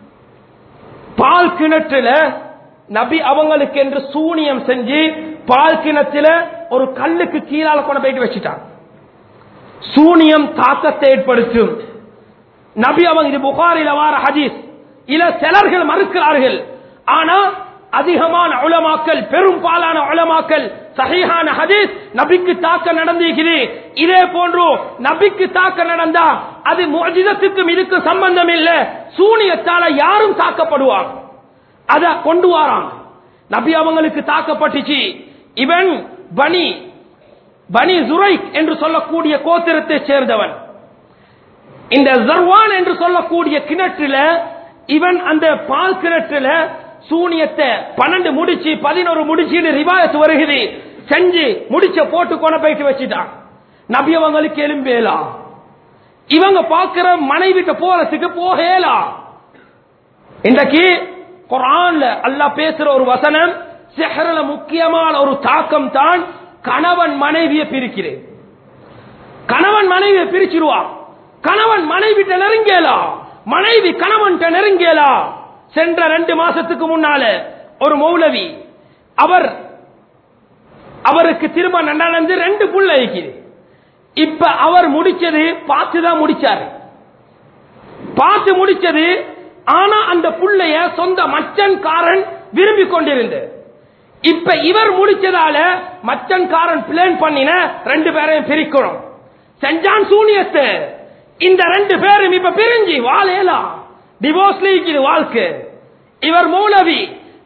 பால் கிணற்றுல நபி அவங்களுக்கு என்று சூனியம் செஞ்சு பால் கிணத்துல ஒரு கல்லுக்கு கீழால கொண்டு போயிட்டு வச்சுட்டான் சூனியம் தாக்கத்தை ஏற்படுத்தும் நபி அவங்க இது புகாரில வார ஹதீஸ் இல சிலர்கள் மறுக்கிறார்கள் ஆனா அதிகமான உலமாக்கல் பெரும்பாலான உலமாக்கல் சஹீஹான ஹதீஸ் நபிக்கு தாக்க நடந்திருக்குது இதே போன்று நபிக்கு தாக்க நடந்தா அது முஜிதத்துக்கும் இதுக்கு சம்பந்தம் இல்ல சூனியத்தால யாரும் தாக்கப்படுவாங்க அத கொண்டு வாரான் நபி அவங்களுக்கு தாக்கப்பட்டுச்சு இவன் பனி பனி ஜுரைக் என்று சொல்லக்கூடிய கோத்திரத்தை சேர்ந்தவன் இந்த ஜர்வான் என்று சொல்லக்கூடிய கிணற்றில இவன் அந்த பால் கிணற்றுல சூனியத்தை பன்னெண்டு முடிச்சு பதினோரு முடிச்சுன்னு ரிவாயத்து வருகிறது செஞ்சு முடிச்ச போட்டு கொண்டு போயிட்டு வச்சுட்டான் நபி அவங்களுக்கு எலும்பேலா இவங்க பாக்குற மனைவிட்ட போறதுக்கு போகலா இன்றைக்கு குரான்ல அல்லாஹ் பேசுற ஒரு வசனம் செஹரல முக்கியமான ஒரு தாக்கம் தான் கணவன் மனைவியை பிரிக்கிறேன் கணவன் மனைவியை பிரிச்சிருவான் கணவன் மனைவிட்ட நெருங்கலா மனைவி கணவன் நெருங்கலா சென்ற ரெண்டு மாசத்துக்கு முன்னால ஒரு மௌலவி அவர் அவருக்கு திரும்ப நடந்து ரெண்டு புள்ள இருக்குது இப்ப அவர் முடிச்சது பார்த்து தான் முடிச்சாரு பார்த்து முடிச்சது ஆனா அந்த புள்ளைய சொந்த மச்சன்காரன் விரும்பி கொண்டிருந்து இப்ப இவர் முடிச்சதால மச்சன்காரன் பிளான் பண்ணின ரெண்டு பேரையும் பிரிக்கணும் செஞ்சான் சூனியத்தை இந்த ரெண்டு பேரும் இப்ப பிரிஞ்சு வாழலாம் டிவோர்ஸ்ல இருக்குது வாழ்க்கை இவர் மௌலவி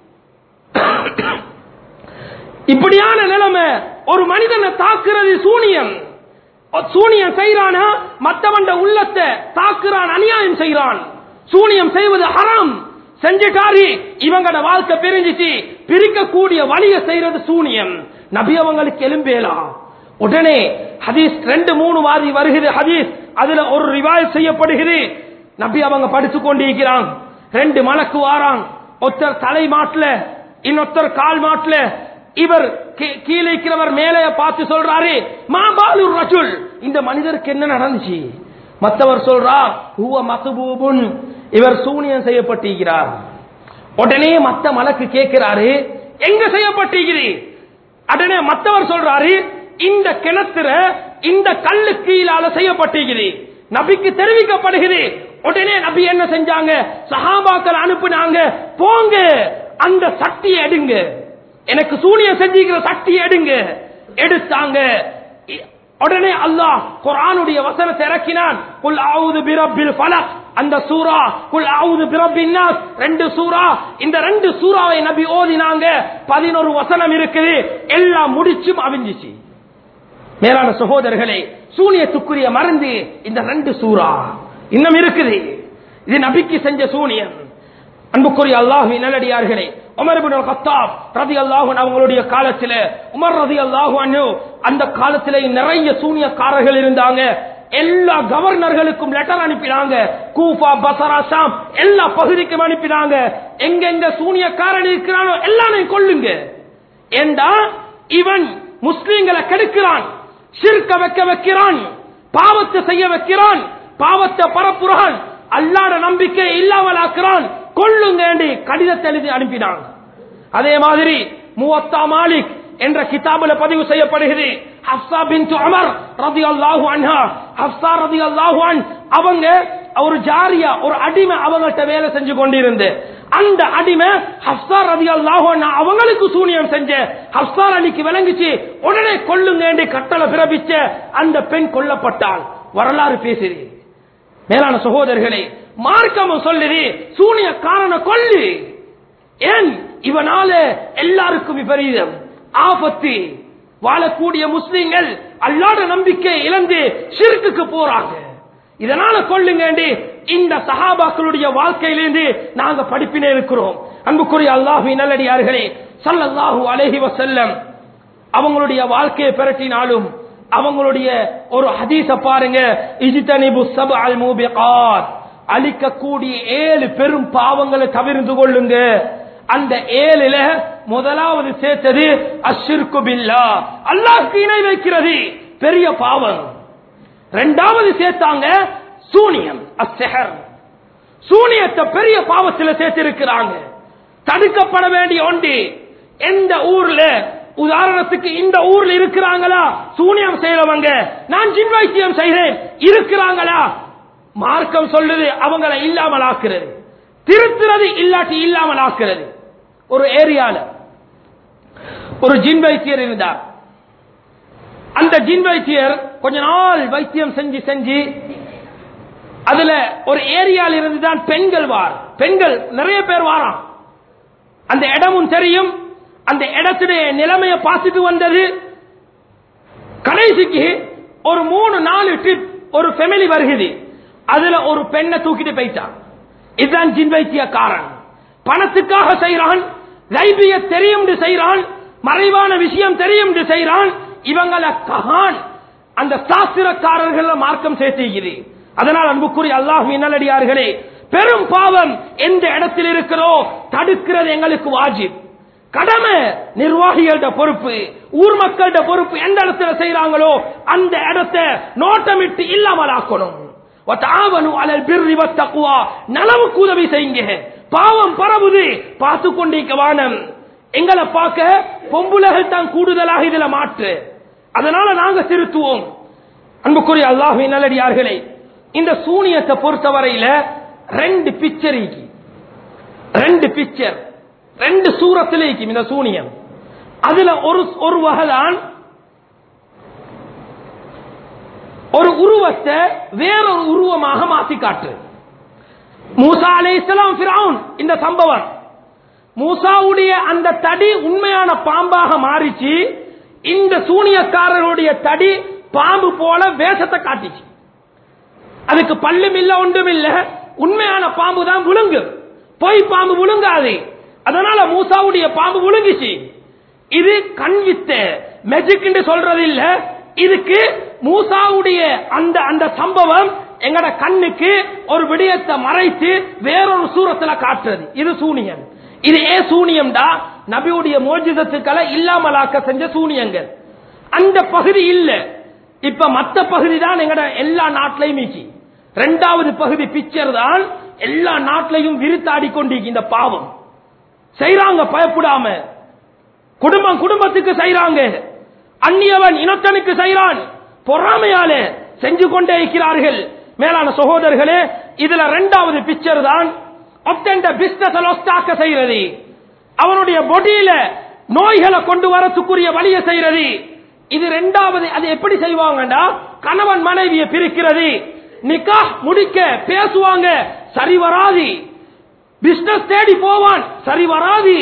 இப்படியான நிலைமை ஒரு மனிதனை தாக்குறது சூனியம் சூனியம் செய்யறானா மத்தவண்ட உள்ளத்தை தாக்குறான் அநியாயம் செய்யறான் சூனியம் செய்வது ஹராம் செஞ்சுட்டாரு இவங்கட வாழ்க்கை பிரிஞ்சிச்சு பிரிக்கக்கூடிய வழிய செய்யறது சூனியம் நபி அவங்களுக்கு எலும்பேலா உடனே ஹதீஸ் ரெண்டு மூணு மாதிரி வருகிறது ஹதீஸ் அதுல ஒரு ரிவாய் செய்யப்படுகிறது நபி அவங்க படிச்சு கொண்டிருக்கிறான் ரெண்டு மலக்கு வாரான் ஒருத்தர் தலை மாட்டல இன்னொருத்தர் கால் மாட்டல இவர் கீ- கீழே இருக்கிறவர் மேலே பார்த்து சொல்றாரு மா பாலு ரஜுல் இந்த மனிதருக்கு என்ன நடந்துச்சு மத்தவர் சொல்றா ஹுவ மசுபூபுன் இவர் சூனியம் செய்யப்பட்டிருக்கிறார் உடனே மத்த மலக்கு கேட்கிறாரு எங்க செய்யப்பட்டிருக்கிறீ உடனே மத்தவர் சொல்றாரு இந்த கிணத்துல இந்த கல்லு கீழால செய்யப்பட்டிருக்குது நபிக்கு தெரிவிக்கப்படுகிறது உடனே நபி என்ன செஞ்சாங்க சஹாபாக்கள் அனுப்புனாங்க போங்க அந்த சக்தியை எடுங்க எனக்கு சூனியம் செஞ்சிக்கிற சக்தியை எடுங்க எடுத்தாங்க இ- உடனே அல்லாஹ் குர்ஆனுடைய வசனத்தை இறக்கினான் குல் அவுது பிரப்பில் ஃபலக் அந்த சூரா குல் அவுது பிரப்பின் நாஸ் ரெண்டு சூரா இந்த ரெண்டு சூறாவை நபி ஓதினாங்க பதினோரு வசனம் இருக்குது எல்லாம் முடிச்சும் அவிஞ்சிச்சு மேலான சகோதரர்களே சூனியத்துக்குரிய மருந்து இந்த ரெண்டு சூறா இன்னும் இருக்குது இது நபிக்கு செஞ்ச சூனியம் அன்புக்குரிய அல்லாஹு நல்லடியார்களே உமர் இப்னு கத்தாப் ரதி அல்லாஹு அவங்களுடைய காலத்துல உமர் ரதி அல்லாஹு அன்ஹு அந்த காலத்துல நிறைய சூனியக்காரர்கள் இருந்தாங்க எல்லா கவர்னர்களுக்கும் லெட்டர் அனுப்பினாங்க கூஃபா பசரா ஷாம் எல்லா பகுதிக்கும் அனுப்பினாங்க எங்கெங்க சூனியக்காரன் இருக்கிறானோ எல்லாரையும் கொல்லுங்க ஏண்டா இவன் முஸ்லீம்களை கெடுக்கிறான் சிறுக்க வைக்க வைக்கிறான் பாவத்தை செய்ய வைக்கிறான் பாவத்தை பரப்புறான் அல்லாட நம்பிக்கை இல்லாமல் ஆக்குறான் கொள்ளுங்க கடிதத்தை எழுதி அனுப்பினான் அதே மாதிரி முவத்தா மாலிக் என்ற கிதாபுல பதிவு செய்யப்படுகிறது ஹப்சா பின் அமர் ரதி அல்லாஹு அன்ஹா ஹப்சா ரதி அல்லாஹு அன் அவங்க ஒரு ஜாரியா ஒரு அடிமை அவங்கள்ட்ட வேலை செஞ்சு கொண்டிருந்து அந்த அடிமை ஹப்சார் ரதி அல்லாஹு அன்ஹா அவங்களுக்கு சூனியம் செஞ்ச ஹப்சார் அலிக்கு விளங்குச்சு உடனே கொல்லுங்க என்று கட்டளை பிறப்பிச்ச அந்த பெண் கொல்லப்பட்டாள் வரலாறு பேசுது மேலான சகோதரர்களே மார்க்கமும் சொல்லுது சூனிய காரண கொல்லு ஏன் இவனால எல்லாருக்கும் விபரீதம் ஆபத்து வாழக்கூடிய முஸ்லிம்கள் அல்லாத நம்பிக்கை இழந்து ஷிர்க்குக்கு போறாங்க இதனால கொள்ளுங்க இந்த சஹாபாக்களுடைய வாழ்க்கையிலிருந்து நாங்க படிப்பினே இருக்கிறோம் அன்புக்குரிய அல்லாஹு நல்லடியார்களே ஸல்லல்லாஹு அலைஹி வஸல்லம் அவங்களுடைய வாழ்க்கையை பிரட்டினாலும் அவங்களுடைய ஒரு ஹதீஸ பாருங்க இஜ்தனிபு சப்அல் மூபிகாத் அழிக்கக்கூடிய ஏழு பெரும் பாவங்களை தவிர்த்து கொள்ளுங்க அந்த ஏழுல முதலாவது சேர்த்தது அஷ்ஷிர்கு பில்லா அல்லாஹ்க்கு இணை வைக்கிறது பெரிய பாவம் ரெண்டாவது சேர்த்தாங்க சூனியம் அஸ்ஸஹர் சூனியத்தை பெரிய பாவத்தில் சேர்த்திருக்கிறாங்க தடுக்கப்பட வேண்டிய ஒன்று எந்த ஊர்ல உதாரணத்துக்கு இந்த ஊர்ல இருக்கிறாங்களா சூனியம் செய்யறவங்க நான் ஜின் வைத்தியம் செய்கிறேன் இருக்கிறாங்களா மார்க்கம் சொல்லுது அவங்களை இல்லாமல் ஆக்குறது திருத்துறது இல்லாட்டி இல்லாமல் ஆக்குறது ஒரு ஏரியால ஒரு ஜின் வைத்தியர் இருந்தார் அந்த ஜின் வைத்தியர் கொஞ்ச நாள் வைத்தியம் செஞ்சு செஞ்சு அதுல ஒரு ஏரியால இருந்து தான் பெண்கள் வார் பெண்கள் நிறைய பேர் வாராம் அந்த இடமும் தெரியும் அந்த இடத்துடைய நிலைமையை பார்த்துட்டு வந்தது கடைசிக்கு ஒரு மூணு நாலு ட்ரிப் ஒரு ஃபேமிலி வருகிறது அதுல ஒரு பெண்ணை தூக்கிட்டு போயிட்டான் இதுதான் ஜின் வைத்தியக்காரன் பணத்துக்காக செய்யறான் கைபிய தெரியும் என்று செய்யறான் மறைவான விஷயம் தெரியும் என்று செய்யறான் இவங்கள கஹான் அந்த சாஸ்திரக்காரர்கள் மார்க்கம் சேர்த்துகிறது அதனால் அன்புக்குரிய அல்லாஹ் நல்லடியார்களே பெரும் பாவம் எந்த இடத்தில் இருக்கிறோ தடுக்கிறது எங்களுக்கு வாஜிப் கடமை நிர்வாகிகளோட பொறுப்பு ஊர் மக்களோட பொறுப்பு எந்த இடத்துல செய்யறாங்களோ அந்த இடத்தை நோட்டமிட்டு இல்லாமல் ஆக்கணும் وتعاونوا على البر والتقوى நலவுக்கு உதவி செய்யுங்க பாவம் பரவுது பார்த்து கொண்டிருக்க வானம் எங்களை பார்க்க பொம்புலகள் தான் கூடுதலாக இதுல மாற்று அதனால நாங்க திருத்துவோம் அன்புக்குரிய அல்லாஹ் நல்லடியார்களே இந்த சூனியத்தை பொறுத்தவரையில ரெண்டு பிக்சர் ரெண்டு பிக்சர் ரெண்டு சூரத்தில் இருக்கும் இந்த சூனியம் அதுல ஒரு ஒரு வகைதான் ஒரு உருவத்தை வேறொரு உருவமாக மாத்தி காட்டு மூசா அலை இஸ்லாம் ஃபிரௌன் இந்த சம்பவம் மூசாவுடைய அந்த தடி உண்மையான பாம்பாக மாறிச்சு இந்த சூனியக்காரருடைய தடி பாம்பு போல வேஷத்தை காட்டிச்சு அதுக்கு பல்லும் இல்ல ஒன்றும் இல்ல உண்மையான பாம்பு தான் விழுங்கு பொய் பாம்பு விழுங்காது அதனால மூசாவுடைய பாம்பு விழுங்குச்சு இது கண் வித்த மெஜிக் என்று சொல்றது இல்ல இதுக்கு மூசாவுடைய அந்த அந்த சம்பவம் எங்கட கண்ணுக்கு ஒரு விடயத்தை மறைத்து வேறொரு சூரத்துல காட்டுறது இது சூனியம் இது ஏ சூனியம்டா நபியுடைய மோஜிதத்துக்களை இல்லாமலாக்க செஞ்ச சூனியங்கள் அந்த பகுதி இல்ல இப்ப மத்த பகுதி தான் எங்கட எல்லா நாட்டிலையும் மீக்கி ரெண்டாவது பகுதி பிக்சர் தான் எல்லா நாட்டிலையும் விரித்தாடி கொண்டிருக்கு இந்த பாவம் செய்யறாங்க பயப்படாம குடும்பம் குடும்பத்துக்கு செய்யறாங்க அந்நியவன் இனத்தனுக்கு செய்யறான் பொறாமையால செஞ்சு கொண்டே இருக்கிறார்கள் மேலான சகோதரர்களே இதுல ரெண்டாவது பிக்சர் தான் ஒத்தண்ட பிசினஸ் லொஸ்டாக்க செய்யறது அவனுடைய பொடியில நோய்களை கொண்டு வரத்துக்குரிய வழியை செய்யறது இது ரெண்டாவது அது எப்படி செய்வாங்கடா கணவன் மனைவியை பிரிக்கிறது நிக்கா முடிக்க பேசுவாங்க சரி வராது பிசினஸ் தேடி போவான் சரி வராது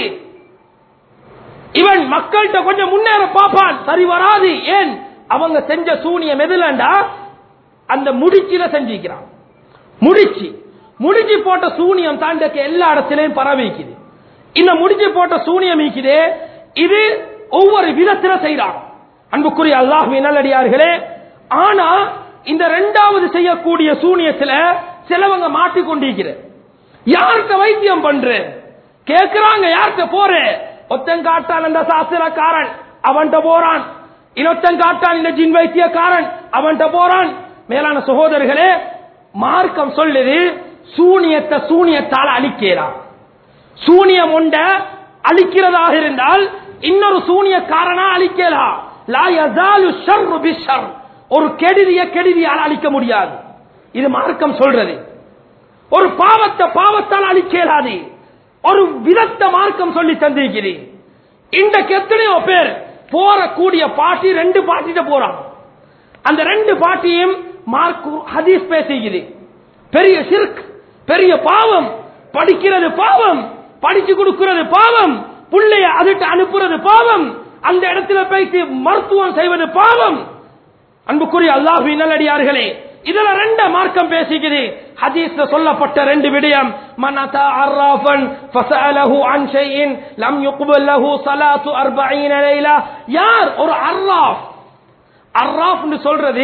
இவன் மக்கள்கிட்ட கொஞ்சம் முன்னேற பார்ப்பான் சரி வராது ஏன் அவங்க செஞ்ச சூனியம் எதுலண்டா அந்த முடிச்சில செஞ்சிக்கிறான் முடிச்சு முடிச்சு போட்ட சூனியம் தாண்டக்கு எல்லா இடத்திலையும் பரவிக்குது இந்த முடிச்சு போட்ட சூனியம் இருக்குது இது ஒவ்வொரு விதத்தில செய்யறான் அன்புக்குரிய அல்லாஹ் நல்லடியார்களே ஆனா இந்த ரெண்டாவது செய்யக்கூடிய சூனியத்துல சிலவங்க மாட்டிக்கொண்டிருக்கிற யார்கிட்ட வைத்தியம் பண்ற கேக்குறாங்க யார்கிட்ட போற ஒத்தன் காட்டான் அந்த சாஸ்திரக்காரன் அவன்கிட்ட போறான் இன்னொத்தன் காட்டான் இந்த ஜின் வைத்தியக்காரன் அவன்கிட்ட போறான் மேலான சகோதரர்களே மார்க்கம் சொல்லுது சூனியத்தை சூனியத்தால் அழிக்கிறான் சூனியம் உண்ட அழிக்கிறதாக இருந்தால் இன்னொரு சூனியக்காரனா அழிக்கலாம் லா யஸாலு ஷர்ரு பிஷர் ஒரு கெடுதிய கெடுதியால் அழிக்க முடியாது இது மார்க்கம் சொல்றது ஒரு பாவத்தை பாவத்தால் அழிக்கலாது ஒரு விதத்த மார்க்கம் சொல்லி தந்திருக்கிறேன் இன்றைக்கு எத்தனையோ பேர் போறக்கூடிய பாட்டி ரெண்டு பாட்டிட்ட போறான் அந்த ரெண்டு பாட்டியும் மார்க் ஹதீஸ் பேசுகிறது பெரிய சிர்க் பெரிய பாவம் படிக்கிறது பாவம் படிச்சு கொடுக்கிறது பாவம் புள்ளைய அதுட்டு அனுப்புறது பாவம் அந்த இடத்துல போயிட்டு மருத்துவம் செய்வது பாவம் அன்புக்குரிய அல்லாஹு நல்லடியார்களே இதுல ரெண்டு மார்க்கம் பேசிக்குது ஹதீஸ்ல சொல்லப்பட்ட ரெண்டு விடயம் மன் அத்தா அர்ராஃபன் ஃபஸஅலஹு அன் ஷைஇன் லம் யுக்பல் லஹு ஸலாத்து 40 லைலா யார் ஒரு அர்ராஃப் அர்ராஃப் சொல்றது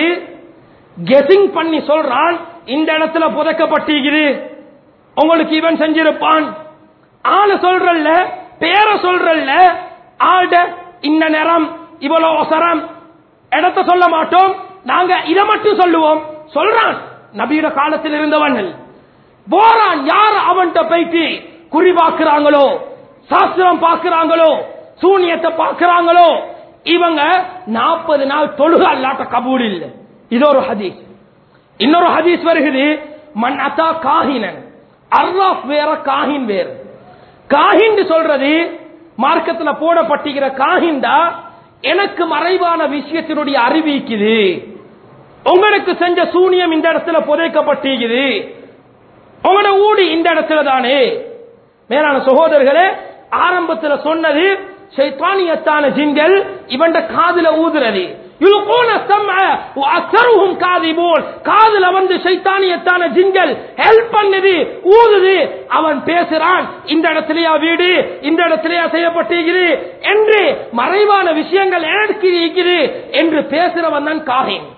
கெஸிங் பண்ணி சொல்றான் இந்த இடத்துல புதைக்கப்பட்டிருக்குது உங்களுக்கு இவன் செஞ்சிருப்பான் ஆளு சொல்றல்ல பேரை சொல்றல்ல ஆள்ட இந்த நிறம் இவ்வளவு ஒசரம் இடத்த சொல்ல மாட்டோம் நாங்க இதை மட்டும் சொல்லுவோம் சொல்றான் நபியோட காலத்தில் இருந்தவன் போறான் யார் அவன்கிட்ட போயிட்டு குறி பார்க்கிறாங்களோ சாஸ்திரம் பார்க்கிறாங்களோ சூனியத்தை பார்க்கிறாங்களோ இவங்க நாற்பது நாள் தொழுக அல்லாட்ட கபூல் இல்லை இது ஒரு ஹதீஸ் இன்னொரு ஹதீஸ் வருகிறது மன் அத்தா காஹினன் அர்ராஃப் வேற காஹின் வேற காஹின் சொல்றது மார்க்கத்துல போடப்பட்டிருக்கிற காஹின்டா எனக்கு மறைவான விஷயத்தினுடைய அறிவிக்குது உங்களுக்கு செஞ்ச சூனியம் இந்த இடத்துல புதைக்கப்பட்டிருக்குது உங்களோட ஊடி இந்த இடத்துல தானே மேலான சகோதரர்களே ஆரம்பத்துல சொன்னது சைத்தானியத்தான ஜின்கள் இவன்ட காதுல ஊதுறது யுல்கூன ஸம்அ வ அக்ஸருஹும் காதிபூன் காதுல வந்து ஷைத்தானியத்தான ஜின்கள் ஹெல்ப் பண்ணுது ஊதுது அவன் பேசுறான் இந்த இடத்துலயா வீடு இந்த இடத்துலயா செய்யப்பட்டிருக்குது என்று மறைவான விஷயங்கள் எனக்கு இருக்குது என்று பேசுறவன் தான் காஹின்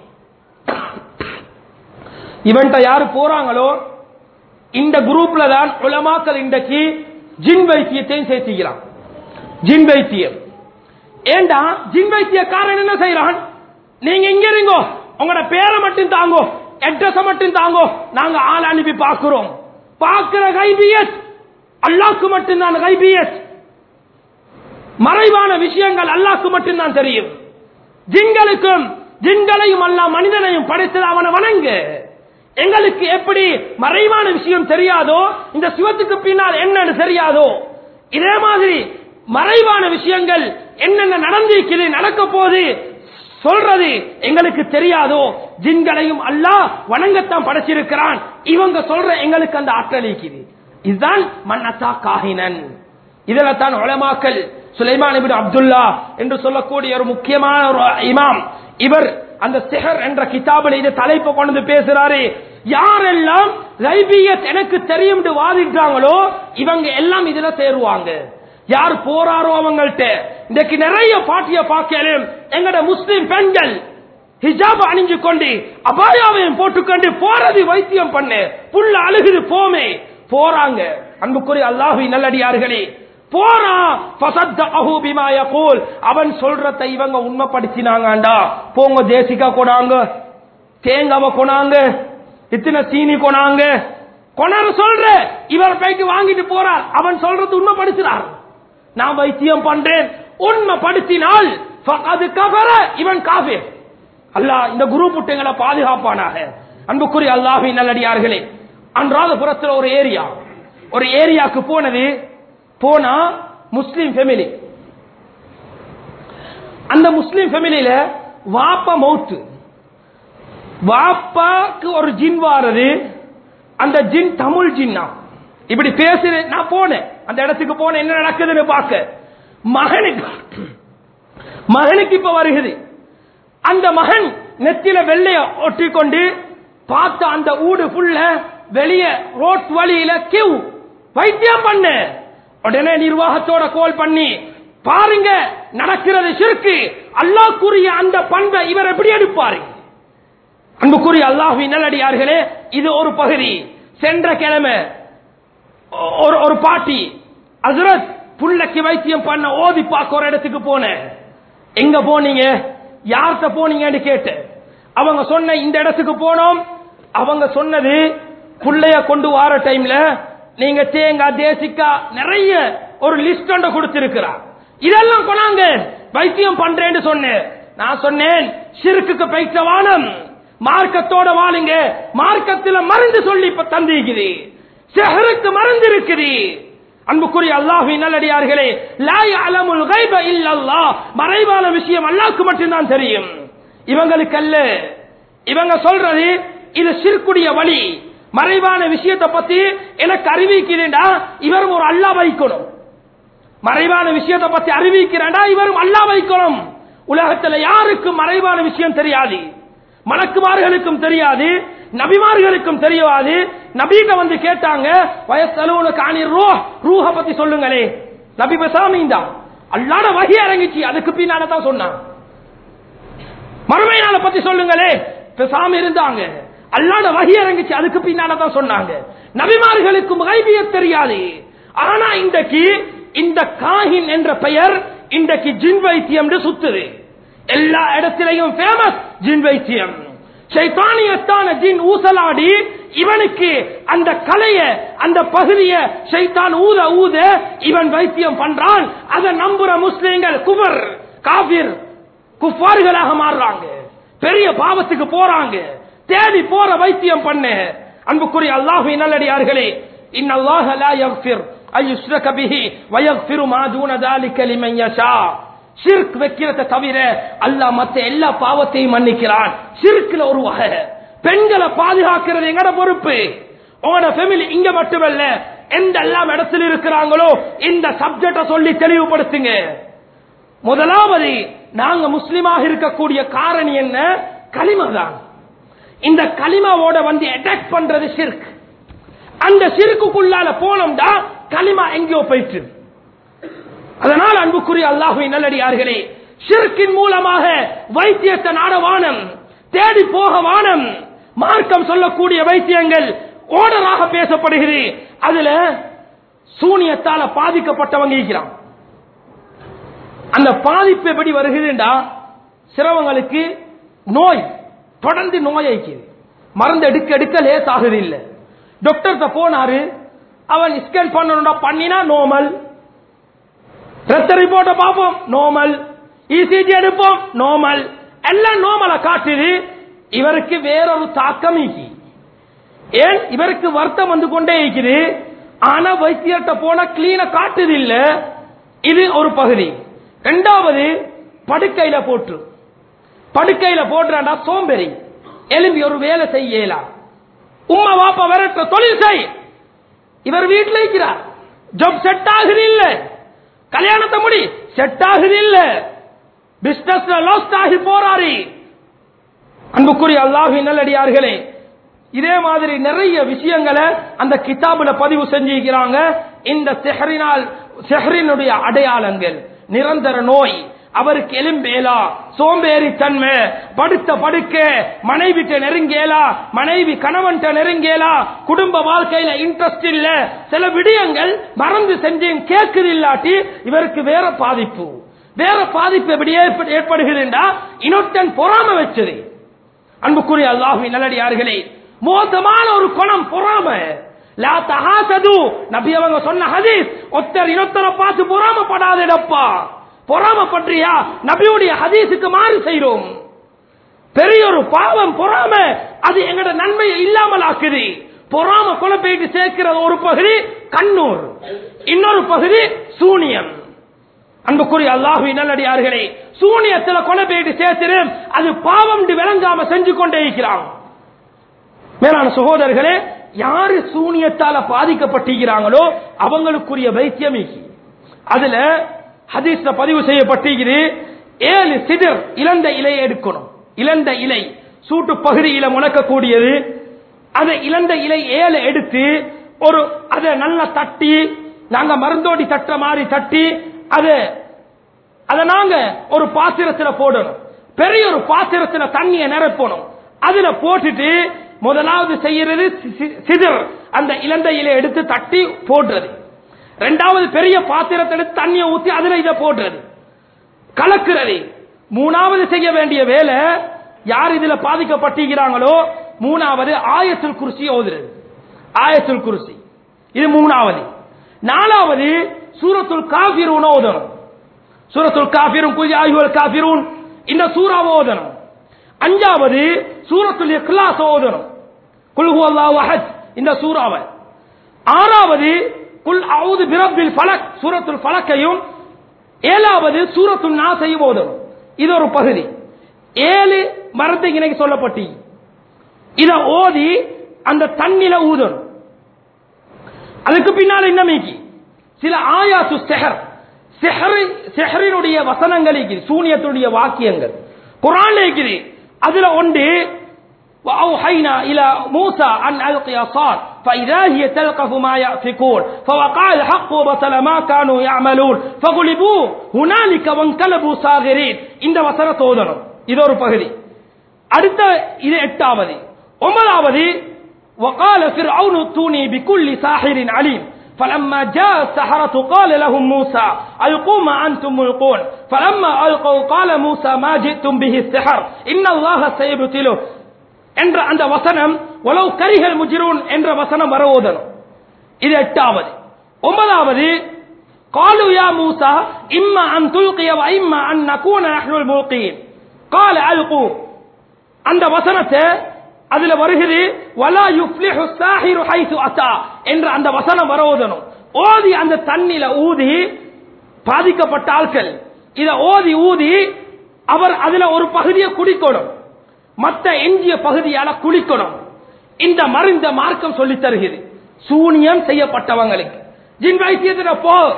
இவன்ட்ட யாரு போறாங்களோ இந்த குரூப்ல தான் உலமாக்கள் இன்றைக்கு ஜின் வைத்தியத்தையும் சேர்த்துக்கிறான் ஜின் வைத்தியம் ஏண்டா ஜின் வைத்தியக்காரன் என்ன செய்யறான் நீங்க இங்க இருங்கோ உங்களோட பேரை மட்டும் தாங்கோ அட்ரஸ் மட்டும் தாங்கோ நாங்க ஆள் அனுப்பி பார்க்கிறோம் பார்க்கிற கைபிஎஸ் அல்லாக்கு மட்டும்தான் கைபிஎஸ் மறைவான விஷயங்கள் அல்லாக்கு மட்டும்தான் தெரியும் ஜின்களுக்கும் ஜின்களையும் அல்ல மனிதனையும் படைத்தது அவனை வணங்கு எங்களுக்கு எப்படி மறைவான விஷயம் தெரியாதோ இந்த சிவத்துக்கு பின்னால் என்னன்னு தெரியாதோ இதே மாதிரி மறைவான விஷயங்கள் என்னென்ன நடந்திருக்குது நடக்க போது சொல்றது எங்களுக்கு தெரியாதோ ஜின்களையும் அல்லாஹ் வணங்கத்தான் படைச்சிருக்கிறான் இவங்க சொல்ற எங்களுக்கு அந்த ஆற்றல் இருக்குது இதுதான் மன்னத்தா காஹினன் இதுல தான் உலமாக்கல் சுலைமான் இபின் அப்துல்லா என்று சொல்லக்கூடிய ஒரு முக்கியமான ஒரு இமாம் இவர் அந்த சிஹர் என்ற கிதாபில் இது தலைப்பு கொண்டு வந்து பேசுறாரு யாரெல்லாம் ரைபியத் எனக்கு தெரியும் வாதிட்டாங்களோ இவங்க எல்லாம் இதுல சேருவாங்க யார் போறாரோ அவங்கள்ட்ட இன்னைக்கு நிறைய பாட்டிய பார்க்கலும் எங்கட முஸ்லிம் பெண்கள் ஹிஜாப் அணிஞ்சு கொண்டு அபாயாவையும் போட்டுக்கொண்டு போறது வைத்தியம் பண்ணு புள்ள அழுகுது போமே போறாங்க அன்புக்குரிய அல்லாஹு நல்லடியார்களே போறா ஃபசத்தஹு பிமா யகூல் அவன் சொல்றத இவங்க உண்மைப்படுத்தினாங்கடா போங்க தேசிகா கொனாங்க தேங்காவை கொனாங்க இத்தனை சீனி கொனாங்க கொணர சொல்ற இவர் போயிட்டு வாங்கிட்டு போறார் அவன் சொல்றது உண்மைப்படுத்துறார் நான் வைத்தியம் பண்றேன் உண்மைப்படுத்தினால் அது கபர இவன் காஃபிர் அல்லாஹ் இந்த குரு புட்டைகளை பாதுகாப்பானாக அன்புக்குரிய அல்லாஹின் நல்லடியார்களே அன்றாதபுரத்தில் ஒரு ஏரியா ஒரு ஏரியாக்கு போனது போனா முஸ்லீம் ஃபேமிலி அந்த முஸ்லீம் ஃபேமிலியில வாப்பா மௌத்து வாப்பாக்கு ஒரு ஜின் வாரது அந்த ஜின் தமிழ் ஜின்னா இப்படி பேசுறேன் நான் போனேன் அந்த இடத்துக்கு போனேன் என்ன நடக்குதுன்னு பார்க்க மகனுக்கு மகனுக்கு இப்ப வருகிறது அந்த மகன் நெத்தில வெள்ளைய ஒட்டிக்கொண்டு பார்த்த அந்த ஊடு புள்ள வெளிய ரோட் வழியில கியூ வைத்தியம் பண்ணு உடனே நிர்வாகத்தோட கோல் பண்ணி பாருங்க நடக்கிறது சிறுக்கு அல்லாஹ்க்குரிய அந்த பண்பை இவர் எப்படி எடுப்பாரு அன்புக்குரிய அல்லாஹுவின் நல்லடியார்களே இது ஒரு பகுதி சென்ற கிழமை ஒரு ஒரு பாட்டி அசுரத் புள்ளக்கு வைத்தியம் பண்ண ஓதி பார்க்க ஒரு இடத்துக்கு போனேன் எங்க போனீங்க யார்கிட்ட போனீங்கன்னு கேட்டு அவங்க சொன்ன இந்த இடத்துக்கு போனோம் அவங்க சொன்னது புள்ளைய கொண்டு வார டைம்ல நீங்க தேங்காய் தேசிக்கா நிறைய ஒரு லிஸ்ட் ஒன்று கொடுத்திருக்கிறா இதெல்லாம் கொண்டாங்க வைத்தியம் பண்றேன்னு சொன்னேன் நான் சொன்னேன் சிறுக்குக்கு பைத்த வானம் மார்க்கத்தோட வாழுங்க மார்க்கத்தில் மருந்து சொல்லி இப்ப தந்திருக்குது செஹருக்கு மருந்து இருக்குது அன்புக்குரிய அல்லாஹின் நல்லடியார்களே லா யஅலமுல் கைப இல்லல்லாஹ் மறைவான விஷயம் அல்லாஹ்க்கு மட்டும்தான் தெரியும் இவங்களுக்கு அல்ல இவங்க சொல்றது இது சிற்குடைய வழி மறைவான விஷயத்தை பத்தி எனக்கு அறிவிக்கிறேன்டா இவரும் ஒரு அல்லா வைக்கணும் மறைவான விஷயத்தை பத்தி அறிவிக்கிறேன்டா இவரும் அல்லா வைக்கணும் உலகத்துல யாருக்கும் மறைவான விஷயம் தெரியாது மலக்குமார்களுக்கும் தெரியாது நபிமார்களுக்கும் தெரியாது நபீக வந்து கேட்டாங்க வயசலூனு காணி ரூ ரூஹ பத்தி சொல்லுங்களே நபி பெசாமி தான் அல்லாட வகி இறங்கிச்சு அதுக்கு பின்னால தான் சொன்னான் மறுமை நாளை பத்தி சொல்லுங்களே பெசாமி இருந்தாங்க அல்லாட வகி இறங்கிச்சு அதுக்கு பின்னால தான் சொன்னாங்க நபிமார்களுக்கும் கைபிய தெரியாது ஆனா இன்றைக்கு இந்த காஹின் என்ற பெயர் இன்றைக்கு ஜின் வைத்தியம் சுத்துது எல்லா இடத்திலையும் ஃபேமஸ் ஜின் வைத்தியம் சைத்தானியத்தான ஜின் ஊசலாடி இவனுக்கு அந்த கலைய அந்த பகுதிய சைத்தான் ஊத ஊத இவன் வைத்தியம் பண்றான் அதை நம்புற முஸ்லீம்கள் குபர் காபிர் குஃபார்களாக மாறுறாங்க பெரிய பாவத்துக்கு போறாங்க தேடி போற வைத்தியம் பண்ணு அன்புக்குரிய அல்லாஹு நல்லடியார்களே இன்னல்லாஹ லா யக்ஃபிர் அய்யுஷ்ரக பிஹி வயக்ஃபிரு மா தூன ذلك لمن يشاء ஷிர்க் வைக்கிறத தவிர அல்லாஹ் மத்த எல்லா பாவத்தையும் மன்னிக்கிறான் ஷிர்க்ல ஒரு வகை பெண்களை பாதுகாக்கிறது எங்கட பொறுப்பு உங்களோட ஃபேமிலி இங்க மட்டுமல்ல எந்த எல்லாம் இடத்துல இருக்கிறாங்களோ இந்த சப்ஜெக்ட சொல்லி தெளிவுபடுத்துங்க முதலாவது நாங்க முஸ்லிமாக இருக்கக்கூடிய காரணி என்ன களிமா தான் இந்த களிமாவோட வந்து அட்டாக் பண்றது சிர்க் அந்த சிறுக்குள்ளால போனோம்டா களிமா எங்கேயோ போயிட்டு அதனால் அன்புக்குரிய அல்லாஹுவின் நல்லடியார்களே சிறுக்கின் மூலமாக வைத்தியத்தை நாட வானம் தேடி போக வானம் மார்க்கம் சொல்லக்கூடிய வைத்தியங்கள் ஓடராக பேசப்படுகிறது அதுல சூனியத்தால பாதிக்கப்பட்டவங்க இருக்கிறான் அந்த பாதிப்பு எப்படி வருகிறதுண்டா சிரவங்களுக்கு நோய் தொடர்ந்து நோய் அழிக்குது மருந்து எடுக்க எடுக்க லேஸ் ஆகுது இல்ல டாக்டர்கிட்ட போனாரு அவன் ஸ்கேன் பண்ணணும்டா பண்ணினா நோமல் ரத்த ரிப்போர்ட்டை பார்ப்போம் நோமல் இசிஜி எடுப்போம் நோமல் எல்லாம் நோமலை காட்டுது இவருக்கு வேறொரு தாக்கம் இருக்கு ஏன் இவருக்கு வருத்தம் வந்து கொண்டே இருக்குது ஆனா வைத்தியர்கிட்ட போனா கிளீன காட்டுது இல்ல இது ஒரு பகுதி இரண்டாவது படுக்கையில போட்டு படுக்கையில போட்டுறாண்டா சோம்பேறி எலும்பி ஒரு வேலை செய்யலாம் உம்மா வாப்பா விரட்ட தொழில் செய் இவர் வீட்டில் இருக்கிறார் ஜாப் செட் ஆகுது இல்ல கல்யாணத்தை முடி செட் ஆகுது இல்ல பிசினஸ்ல லாஸ்ட் ஆகி போறாரு அன்புக்குரிய அல்லாஹு நல்லடியார்களே இதே மாதிரி நிறைய விஷயங்களை அந்த கிதாபுல பதிவு செஞ்சிருக்கிறாங்க இந்த செஹரினால் செஹரினுடைய அடையாளங்கள் நிரந்தர நோய் அவருக்கு எலும்பேலா சோம்பேறி தன்மை படுத்த படுக்க மனைவிட்ட நெருங்கேலா மனைவி கணவன்கிட்ட நெருங்கேலா குடும்ப வாழ்க்கையில இன்ட்ரெஸ்ட் இல்ல சில விடயங்கள் மறந்து செஞ்சு கேட்குது இல்லாட்டி இவருக்கு வேற பாதிப்பு வேற பாதிப்பு எப்படி ஏற்ப- ஏற்படுகிறதுண்டா இன்னொருத்தன் பொறாம வச்சது அன்புக்குரிய அல்லாஹுவின் நல்லடியார்களே மோசமான ஒரு குணம் பொறாம லா தஹாசது நபி அவங்க சொன்ன ஹதீஸ் ஒருத்தர் இன்னொருத்தரை பார்த்து பொறாமப்படாதேடப்பா பொறாமப்பட்டியா நபியுடைய ஹதீஸுக்கு மாறு செய்றோம் பெரிய ஒரு பாவம் பொறாம அது எங்கட நன்மையை இல்லாமல் ஆக்குது பொறாம கொலை போயிட்டு சேர்க்கிற ஒரு பகுதி கண்ணூர் இன்னொரு பகுதி சூனியம் அன்புக்குரிய அல்லாஹு நல்லடியார்களே சூனியத்துல கொலை போயிட்டு சேர்த்திரும் அது பாவம் விளங்காம செஞ்சு கொண்டே இருக்கிறான் மேலான சகோதரர்களே யாரு சூனியத்தால பாதிக்கப்பட்டிருக்கிறாங்களோ அவங்களுக்குரிய வைத்தியம் இருக்கு. அதுல ஹதீஸ்ல பதிவு செய்யப்பட்டிருக்குது ஏழு சிதர் இழந்த இலையை எடுக்கணும் இழந்த இலை சூட்டு பகுதியில முளைக்கக்கூடியது அதை இழந்த இலை ஏழு எடுத்து ஒரு அதை நல்லா தட்டி நாங்க மருந்தோடி தட்டுற மாதிரி தட்டி அதை அதை நாங்க ஒரு பாத்திரத்துல போடணும் பெரிய ஒரு பாத்திரத்துல தண்ணியை நிரப்பணும் அதுல போட்டுட்டு முதலாவது செய்யறது சி- சி- சிதர் அந்த இலந்தை இலை எடுத்து தட்டி போடுறது ரெண்டாவது பெரிய பாத்திரத்தை எடுத்து தண்ணியை ஊத்தி அதுல இதை போடுறது கலக்குறது மூணாவது செய்ய வேண்டிய வேலை யார் இதுல பாதிக்கப்பட்டிருக்கிறாங்களோ மூணாவது ஆயத்துல் குருசி ஓதுறது ஆயத்துல் குருசி இது மூணாவது நாலாவது சூரத்துல் காபிரூன் ஓதணும் சூரத்துல் காபிரும் குல் யா அய்யுஹல் காபிரூன் இந்த சூறாவை ஓதணும் அஞ்சாவது சூரத்துல் இக்லாஸ் ஓதணும் குல் ஹுவல்லாஹு அஹத் இந்த சூறாவை ஆறாவது குல் அவுது பிரப்பில் ஃபலக் சூரத்துல் ஃபலக்கையும் ஏழாவது சூரத்துல் நாசையும் ஓதணும் இது ஒரு பகுதி ஏழு மரத்தை இன்னைக்கு சொல்லப்பட்டி இத ஓதி அந்த தண்ணில ஊதணும் அதுக்கு பின்னால என்ன மீக்கி சில ஆயாத்து செஹர் செஹரி செஹரினுடைய வசனங்கள் இருக்குது சூனியத்துடைய வாக்கியங்கள் குரான் இருக்குது அதுல ஒன்று وأوحينا إلى موسى أن ألقي عصاه فإذا هي تلقف ما يأفكون فوقع الحق وبطل ما كانوا يعملون فغلبوا هنالك وانقلبوا صاغرين இந்த வசனத்தை ஓதணும் இது ஒரு பகுதி அடுத்த இது எட்டாவது ஒன்பதாவது وقال فرعون ائتوني بكل ساحر عليم فلما جاء السحرة قال لهم موسى ألقوا ما أنتم ملقون فلما ألقوا قال موسى ما جئتم به السحر إن الله سيبطله என்ற அந்த வசனம் உலவு கரிகள் முஜிரூன் என்ற வசனம் வரவோதனும் இது எட்டாவது ஒன்பதாவது قالوا يا موسى إما أن تلقي وإما أن نكون نحن الملقين قال ألقوا அந்த வசனத்தை அதுல வருகிறது வலா யுஃப்லிஹு சாஹிரு ஹைசு அத்தா என்ற அந்த வசனம் வரவோதனும் ஓதி அந்த தண்ணில ஊதி பாதிக்கப்பட்ட ஆட்கள் இத ஓதி ஊதி அவர் அதுல ஒரு பகுதியை குடிக்கணும் மத்த எஞ்சிய பகுதியால குளிக்கணும் இந்த மருந்த மார்க்கம் சொல்லித் தருகிறது சூனியம் செய்யப்பட்டவங்களுக்கு ஜின் வைத்தியத்துல போ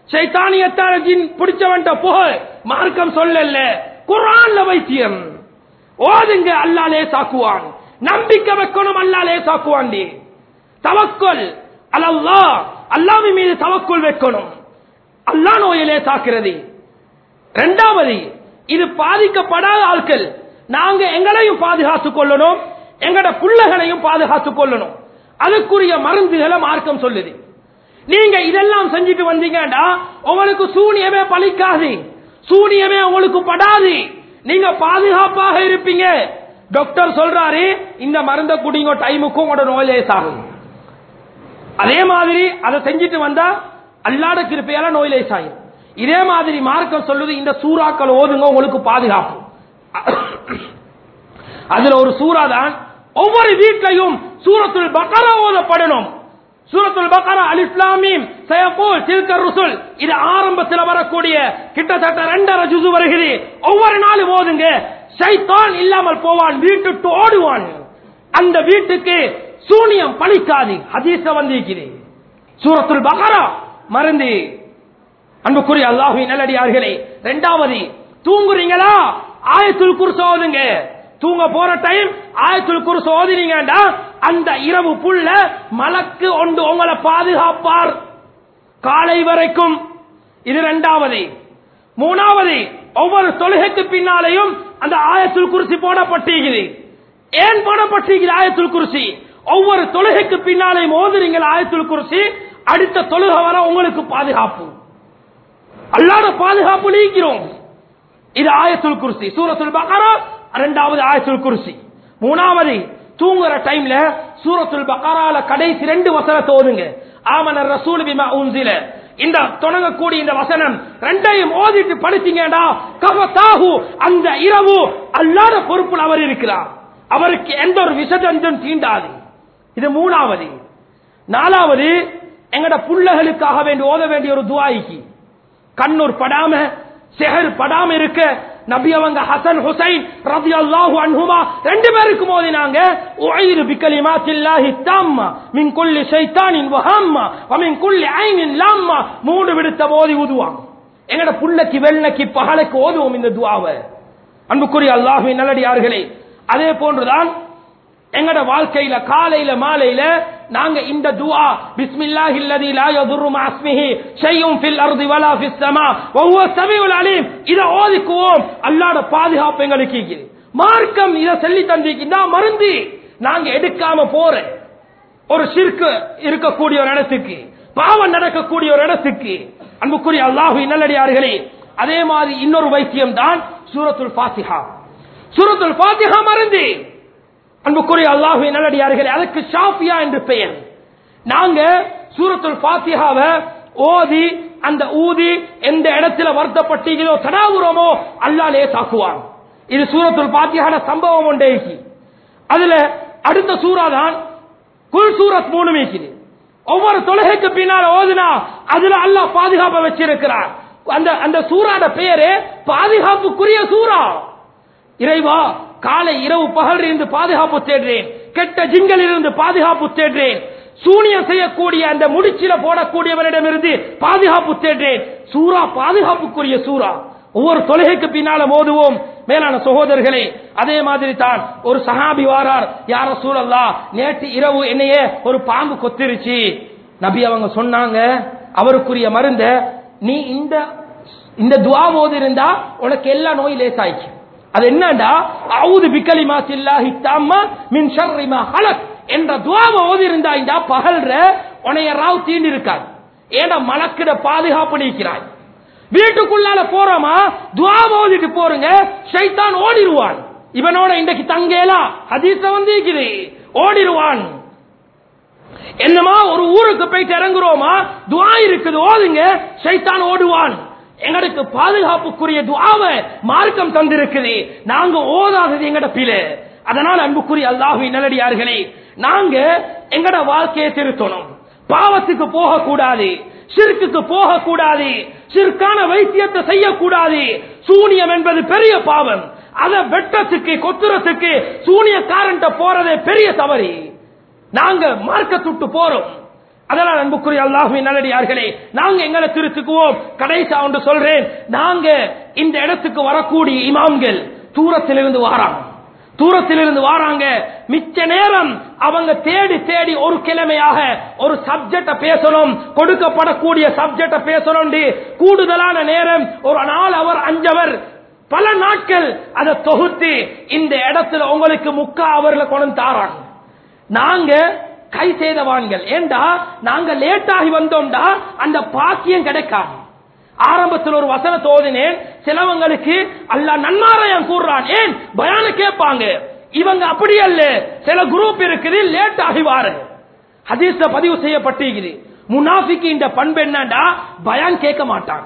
சைத்தானியத்தான ஜின் பிடிச்சவன்ட்ட போய் மார்க்கம் சொல்லல குரான்ல வைத்தியம் ஓதுங்க அல்லாலே சாக்குவான் நம்பிக்கை வைக்கணும் அல்லாலே சாக்குவாண்டி தவக்கல் அல்லா அல்லாவின் மீது தவக்குள் வைக்கணும் அல்லா நோயிலே தாக்குறது இரண்டாவது இது பாதிக்கப்படாத ஆட்கள் நாங்க எங்களையும் பாதுகாத்துக் கொள்ளணும் எங்கட பிள்ளைகளையும் பாதுகாத்துக் கொள்ளணும் அதுக்குரிய மருந்துகளை மார்க்கம் சொல்லுது நீங்க இதெல்லாம் செஞ்சுட்டு வந்தீங்கடா உங்களுக்கு சூனியமே பலிக்காது சூனியமே உங்களுக்கு படாது நீங்க பாதுகாப்பாக இருப்பீங்க டாக்டர் சொல்றாரு இந்த மருந்த குடிங்க டைமுக்கும் உங்களோட நோய் லேசாகும் அதே மாதிரி அதை செஞ்சுட்டு வந்தா அல்லாட கிருப்பையால நோய் லேசாகும் இதே மாதிரி மார்க்கம் சொல்லுது இந்த சூறாக்கள் ஓதுங்க உங்களுக்கு பாதுகாப்பு அதுல ஒரு சூறா தான் ஒவ்வொரு வீட்லையும் சூரத்துல் பக்கரா ஓதப்படணும் சூரத்துல் பக்கரா அல் இஸ்லாமீம் சயகூல் தில்க ருசுல் இது ஆரம்பத்தில் வரக்கூடிய கிட்டத்தட்ட ரெண்டரை ஜுசு வருகிறது ஒவ்வொரு நாளும் ஓதுங்க ஷைத்தான் இல்லாமல் போவான் வீட்டுட்டு ஓடுவான் அந்த வீட்டுக்கு சூனியம் பழிக்காது ஹதீஸ வந்திருக்கிறேன் சூரத்துல் பகரா மருந்து அன்புக்குரிய அல்லாஹுவின் நல்லடியார்களே இரண்டாவது தூங்குறீங்களா ஆயத்துல் குர்ச ஓதுங்க தூங்க போற டைம் ஆயத்துல் குர்ச ஓதினீங்கடா அந்த இரவு புள்ள மலக்கு ஒன்று உங்களை பாதுகாப்பார் காலை வரைக்கும் இது இரண்டாவது மூணாவது ஒவ்வொரு தொழுகைக்கு பின்னாலேயும் அந்த ஆயத்துல் குருசி போடப்பட்டிருக்குது ஏன் போடப்பட்டிருக்குது ஆயத்துல் குருசி ஒவ்வொரு தொழுகைக்கு பின்னாலேயும் ஓதுறீங்கள் ஆயத்துல் குருசி அடுத்த தொழுகை வர உங்களுக்கு பாதுகாப்பு அல்லாத பாதுகாப்பு நீக்கிறோம் இது ஆயத்துல் குருசி சூரத்துல் பகரா இரண்டாவது ஆயத்துல் குருசி மூணாவது தூங்குற டைம்ல சூரத்துல் பகரால கடைசி ரெண்டு வசனத்தை ஓதுங்க ஆமன ரசூல் பிமா உன்சில இந்த தொடங்கக்கூடிய இந்த வசனம் ரெண்டையும் ஓதிட்டு படிச்சீங்கடா கவத்தாகு அந்த இரவு அல்லாத பொறுப்பில் அவர் இருக்கிறார் அவருக்கு எந்த ஒரு விசஜந்தும் தீண்டாது இது மூணாவது நாலாவது எங்கட புள்ளகளுக்காக வேண்டி ஓத வேண்டிய ஒரு துவாய்க்கு கண்ணூர் படாம செஹர் படாம இருக்க நபி அவங்க ஹசன் ஹுசைன் ரதி அல்லாஹு அன்ஹுமா ரெண்டு பேருக்கு மோதினாங்க உயிரு பிக்கலிமாத்தில்லாஹி தாம்மா மின் குல்லி ஷைத்தானின் வஹம்மா வமின் குல்லி ஐனின் லாம்மா மூணு விடுத்த மோதி ஊதுவாங்க எங்கட புள்ளக்கு வெள்ளக்கு பகலுக்கு ஓதுவோம் இந்த துவாவை அன்புக்குரிய அல்லாஹுவின் நல்லடியார்களே அதே போன்றுதான் எங்கட வாழ்க்கையில காலையில மாலையில நாங்க இந்த துஆ பிஸ்மில்லாஹி அல்லதி லா யதுர்ரு மா இஸ்மிஹி ஷைஉன் ஃபில் அர்தி வலா ஃபிஸ் ஸமா வஹுவ ஸமீஉல் அலீம் இத ஓதிக்குவோம் அல்லாஹ்ட பாதுகாப்பு எங்களுக்கு இருக்குது மார்க்கம் இத சொல்லி தந்திருக்கின்றா மருந்து நாங்க எடுக்காம போறேன் ஒரு சிற்கு இருக்கக்கூடிய ஒரு இடத்துக்கு பாவம் நடக்கக்கூடிய ஒரு இடத்துக்கு அன்புக்குரிய அல்லாஹு நல்லடியார்களே அதே மாதிரி இன்னொரு வைத்தியம் தான் சூரத்துல் ஃபாத்திஹா சூரத்துல் ஃபாத்திஹா மருந்து அன்புக்குரிய அல்லாஹு நல்லடியார்களே அதுக்கு ஷாஃபியா என்று பெயர் நாங்க சூரத்துல் ஃபாத்திஹாவை ஓதி அந்த ஊதி எந்த இடத்துல வருத்தப்பட்டீங்களோ தடாபுரமோ அல்லாலே தாக்குவான் இது சூரத்துல் ஃபாத்திஹான சம்பவம் ஒன்றே அதுல அடுத்த சூறா தான் குல் சூரத் மூணு மீக்குது ஒவ்வொரு தொழுகைக்கு பின்னால் ஓதுனா அதுல அல்லாஹ் பாதுகாப்பை வச்சிருக்கிறார் அந்த அந்த சூறாட பெயரு பாதுகாப்புக்குரிய சூறா இறைவா காலை இரவு பகல் இருந்து பாதுகாப்பு தேடுறேன் கெட்ட ஜிங்களில் இருந்து பாதுகாப்பு தேடுறேன் சூனியம் செய்யக்கூடிய அந்த முடிச்சில போடக்கூடியவரிடமிருந்து பாதுகாப்பு தேடுறேன் சூறா பாதுகாப்புக்குரிய சூறா ஒவ்வொரு தொழுகைக்கு பின்னால மோதுவோம் மேலான சகோதரர்களே அதே மாதிரி தான் ஒரு சஹாபி வாரார் யார சூழல்லா நேற்று இரவு என்னையே ஒரு பாம்பு கொத்திருச்சு நபி அவங்க சொன்னாங்க அவருக்குரிய மருந்த நீ இந்த இந்த துவா ஓதி இருந்தா உனக்கு எல்லா நோய் லேசாயிச்சு அது என்னண்டா அவுது பிக்கலிமா சில்லாஹி தாம்மா மின் ஷர்ரிமா ஹலக் என்ற துவாவை ஓதி இருந்தா இந்த பகல்ற உனைய ராவ் தீண்டி இருக்காது ஏன்னா மலக்கிட பாதுகாப்பு நீக்கிறாய் வீட்டுக்குள்ளால போறோமா துவா ஓதிட்டு போறங்க ஷைத்தான் ஓடிடுவான் இவனோட இன்றைக்கு தங்கேலாம் ஹதீஸ வந்து இருக்குது ஓடிடுவான் என்னமா ஒரு ஊருக்கு போயிட்டு இறங்குறோமா துவா இருக்குது ஓதுங்க ஷைத்தான் ஓடுவான் எங்களுக்கு பாதுகாப்புக்குரிய துவாவை மார்க்கம் தந்திருக்குது நாங்க ஓதாதது எங்கட பிழை அதனால் அன்புக்குரிய அல்லாஹு நல்லடியார்களே நாங்க எங்கட வாழ்க்கையை திருத்தணும் பாவத்துக்கு போக கூடாது சிறுக்குக்கு போக கூடாது சிறுக்கான வைத்தியத்தை செய்யக்கூடாது சூனியம் என்பது பெரிய பாவம் அதை வெட்டத்துக்கு கொத்துறத்துக்கு சூனியக்காரன்ட்ட போறதே பெரிய தவறு நாங்க மார்க்கத்துட்டு போறோம் அதனால் அன்புக்குரிய அல்லாஹுவின் நல்லடியார்களே நாங்க எங்களை திருத்துக்குவோம் கடைசா ஒன்று சொல்றேன் நாங்க இந்த இடத்துக்கு வரக்கூடிய இமாம்கள் தூரத்திலிருந்து வாராங்க தூரத்திலிருந்து வாராங்க மிச்ச நேரம் அவங்க தேடி தேடி ஒரு கிழமையாக ஒரு சப்ஜெக்ட பேசணும் கொடுக்கப்படக்கூடிய சப்ஜெக்ட பேசணும் கூடுதலான நேரம் ஒரு நாள் அவர் அஞ்சவர் பல நாட்கள் அதை தொகுத்து இந்த இடத்துல உங்களுக்கு முக்கா அவர்களை கொண்டு தாராங்க நாங்க கை செய்தவான்கள் ஏண்டா நாங்க லேட்டாகி வந்தோம்டா அந்த பாக்கியம் கிடைக்காது ஆரம்பத்தில் ஒரு வசன தோதினேன் சிலவங்களுக்கு அல்ல நன்மாரையம் கூறுறான் ஏன் பயான கேட்பாங்க இவங்க அப்படி அல்ல சில குரூப் இருக்குது லேட் ஆகிவாரு ஹதீஸ்ல பதிவு செய்யப்பட்டிருக்குது முனாஃபிக்கு இந்த பண்பு என்னடா பயான் கேட்க மாட்டான்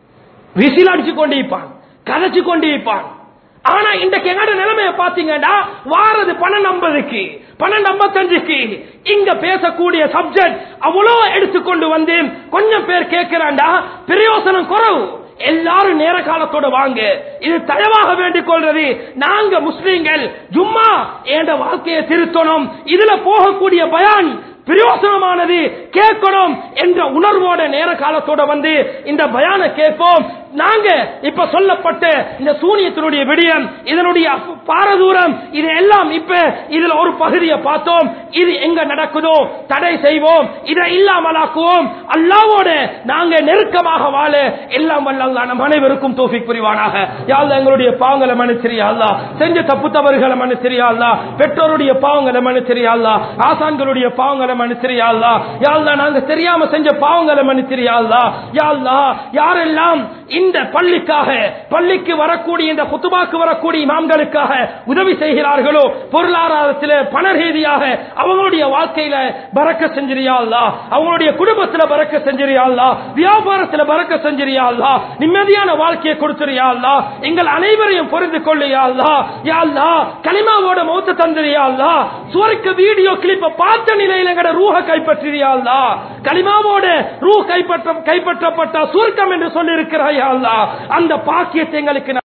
விசில் அடிச்சு கொண்டு இருப்பான் கதைச்சு கொண்டு இருப்பான் ஆனா இன்றைக்கு எங்கட நிலைமைய பாத்தீங்கன்னா வாரது பன்னெண்டு ஐம்பதுக்கு பன்னெண்டு ஐம்பத்தஞ்சுக்கு இங்க பேசக்கூடிய சப்ஜெக்ட் அவ்வளோ எடுத்துக்கொண்டு வந்து கொஞ்சம் பேர் கேட்கிறாண்டா பிரயோசனம் குறவு எல்லாரும் நேர காலத்தோட வாங்க இது தயவாக வேண்டிக் கொள்றது நாங்க முஸ்லீம்கள் ஜும்மா என்ற வாழ்க்கையை திருத்தணும் இதுல போகக்கூடிய பயான் பிரயோசனமானது கேட்கணும் என்ற உணர்வோட நேர காலத்தோட வந்து இந்த பயான கேட்போம் நாங்க இப்ப சொல்லப்பட்ட இந்த சூனியத்தினுடைய விடயம் இதனுடைய பாரதூரம் இது எல்லாம் இப்ப இதுல ஒரு பகுதியை பார்த்தோம் இது எங்க நடக்குதோ தடை செய்வோம் இதை இல்லாமலாக்குவோம் அல்லாவோட நாங்க நெருக்கமாக வாழ எல்லாம் வல்ல அல்லாஹ் நம் அனைவருக்கும் தோஃபிக் புரிவானாக யாழ்லா எங்களுடைய பாவங்களை மன்னிச்சிரியா அல்லா செஞ்ச தப்பு தவறுகளை மன்னிச்சிரியா அல்லா பெற்றோருடைய பாவங்களை மன்னிச்சிரியா அல்லா ஆசான்களுடைய பாவங்களை மன்னிச்சிரியா அல்லா யாழ்லா நாங்க தெரியாம செஞ்ச பாவங்களை மன்னிச்சிரியா அல்லா யாழ்லா யாரெல்லாம் இந்த பள்ளிக்காக பள்ளிக்கு வரக்கூடிய இந்த குத்துபாக்கு வரக்கூடிய இமாம்களுக்காக உதவி செய்கிறார்களோ பொருளாதாரத்தில் பண ரீதியாக அவங்களுடைய வாழ்க்கையில பறக்க செஞ்சிரியா அல்லா அவங்களுடைய குடும்பத்துல பறக்க செஞ்சிரியா அல்லா வியாபாரத்துல பறக்க செஞ்சிரியா அல்லா நிம்மதியான வாழ்க்கையை கொடுத்துறியா அல்லா எங்கள் அனைவரையும் புரிந்து கொள்ளியா அல்லா யா அல்லா கலிமாவோட மௌத்த தந்திரியா அல்லா சுவர்க்க வீடியோ கிளிப்ப பார்த்த நிலையில எங்கட ரூஹ கைப்பற்றியா அல்லா கலிமாவோட ரூ கைப்பற்ற கைப்பற்றப்பட்ட சுருக்கம் என்று சொல்லி இருக்கிறாயா அல்லா அந்த பாக்கியத்தை எங்களுக்கு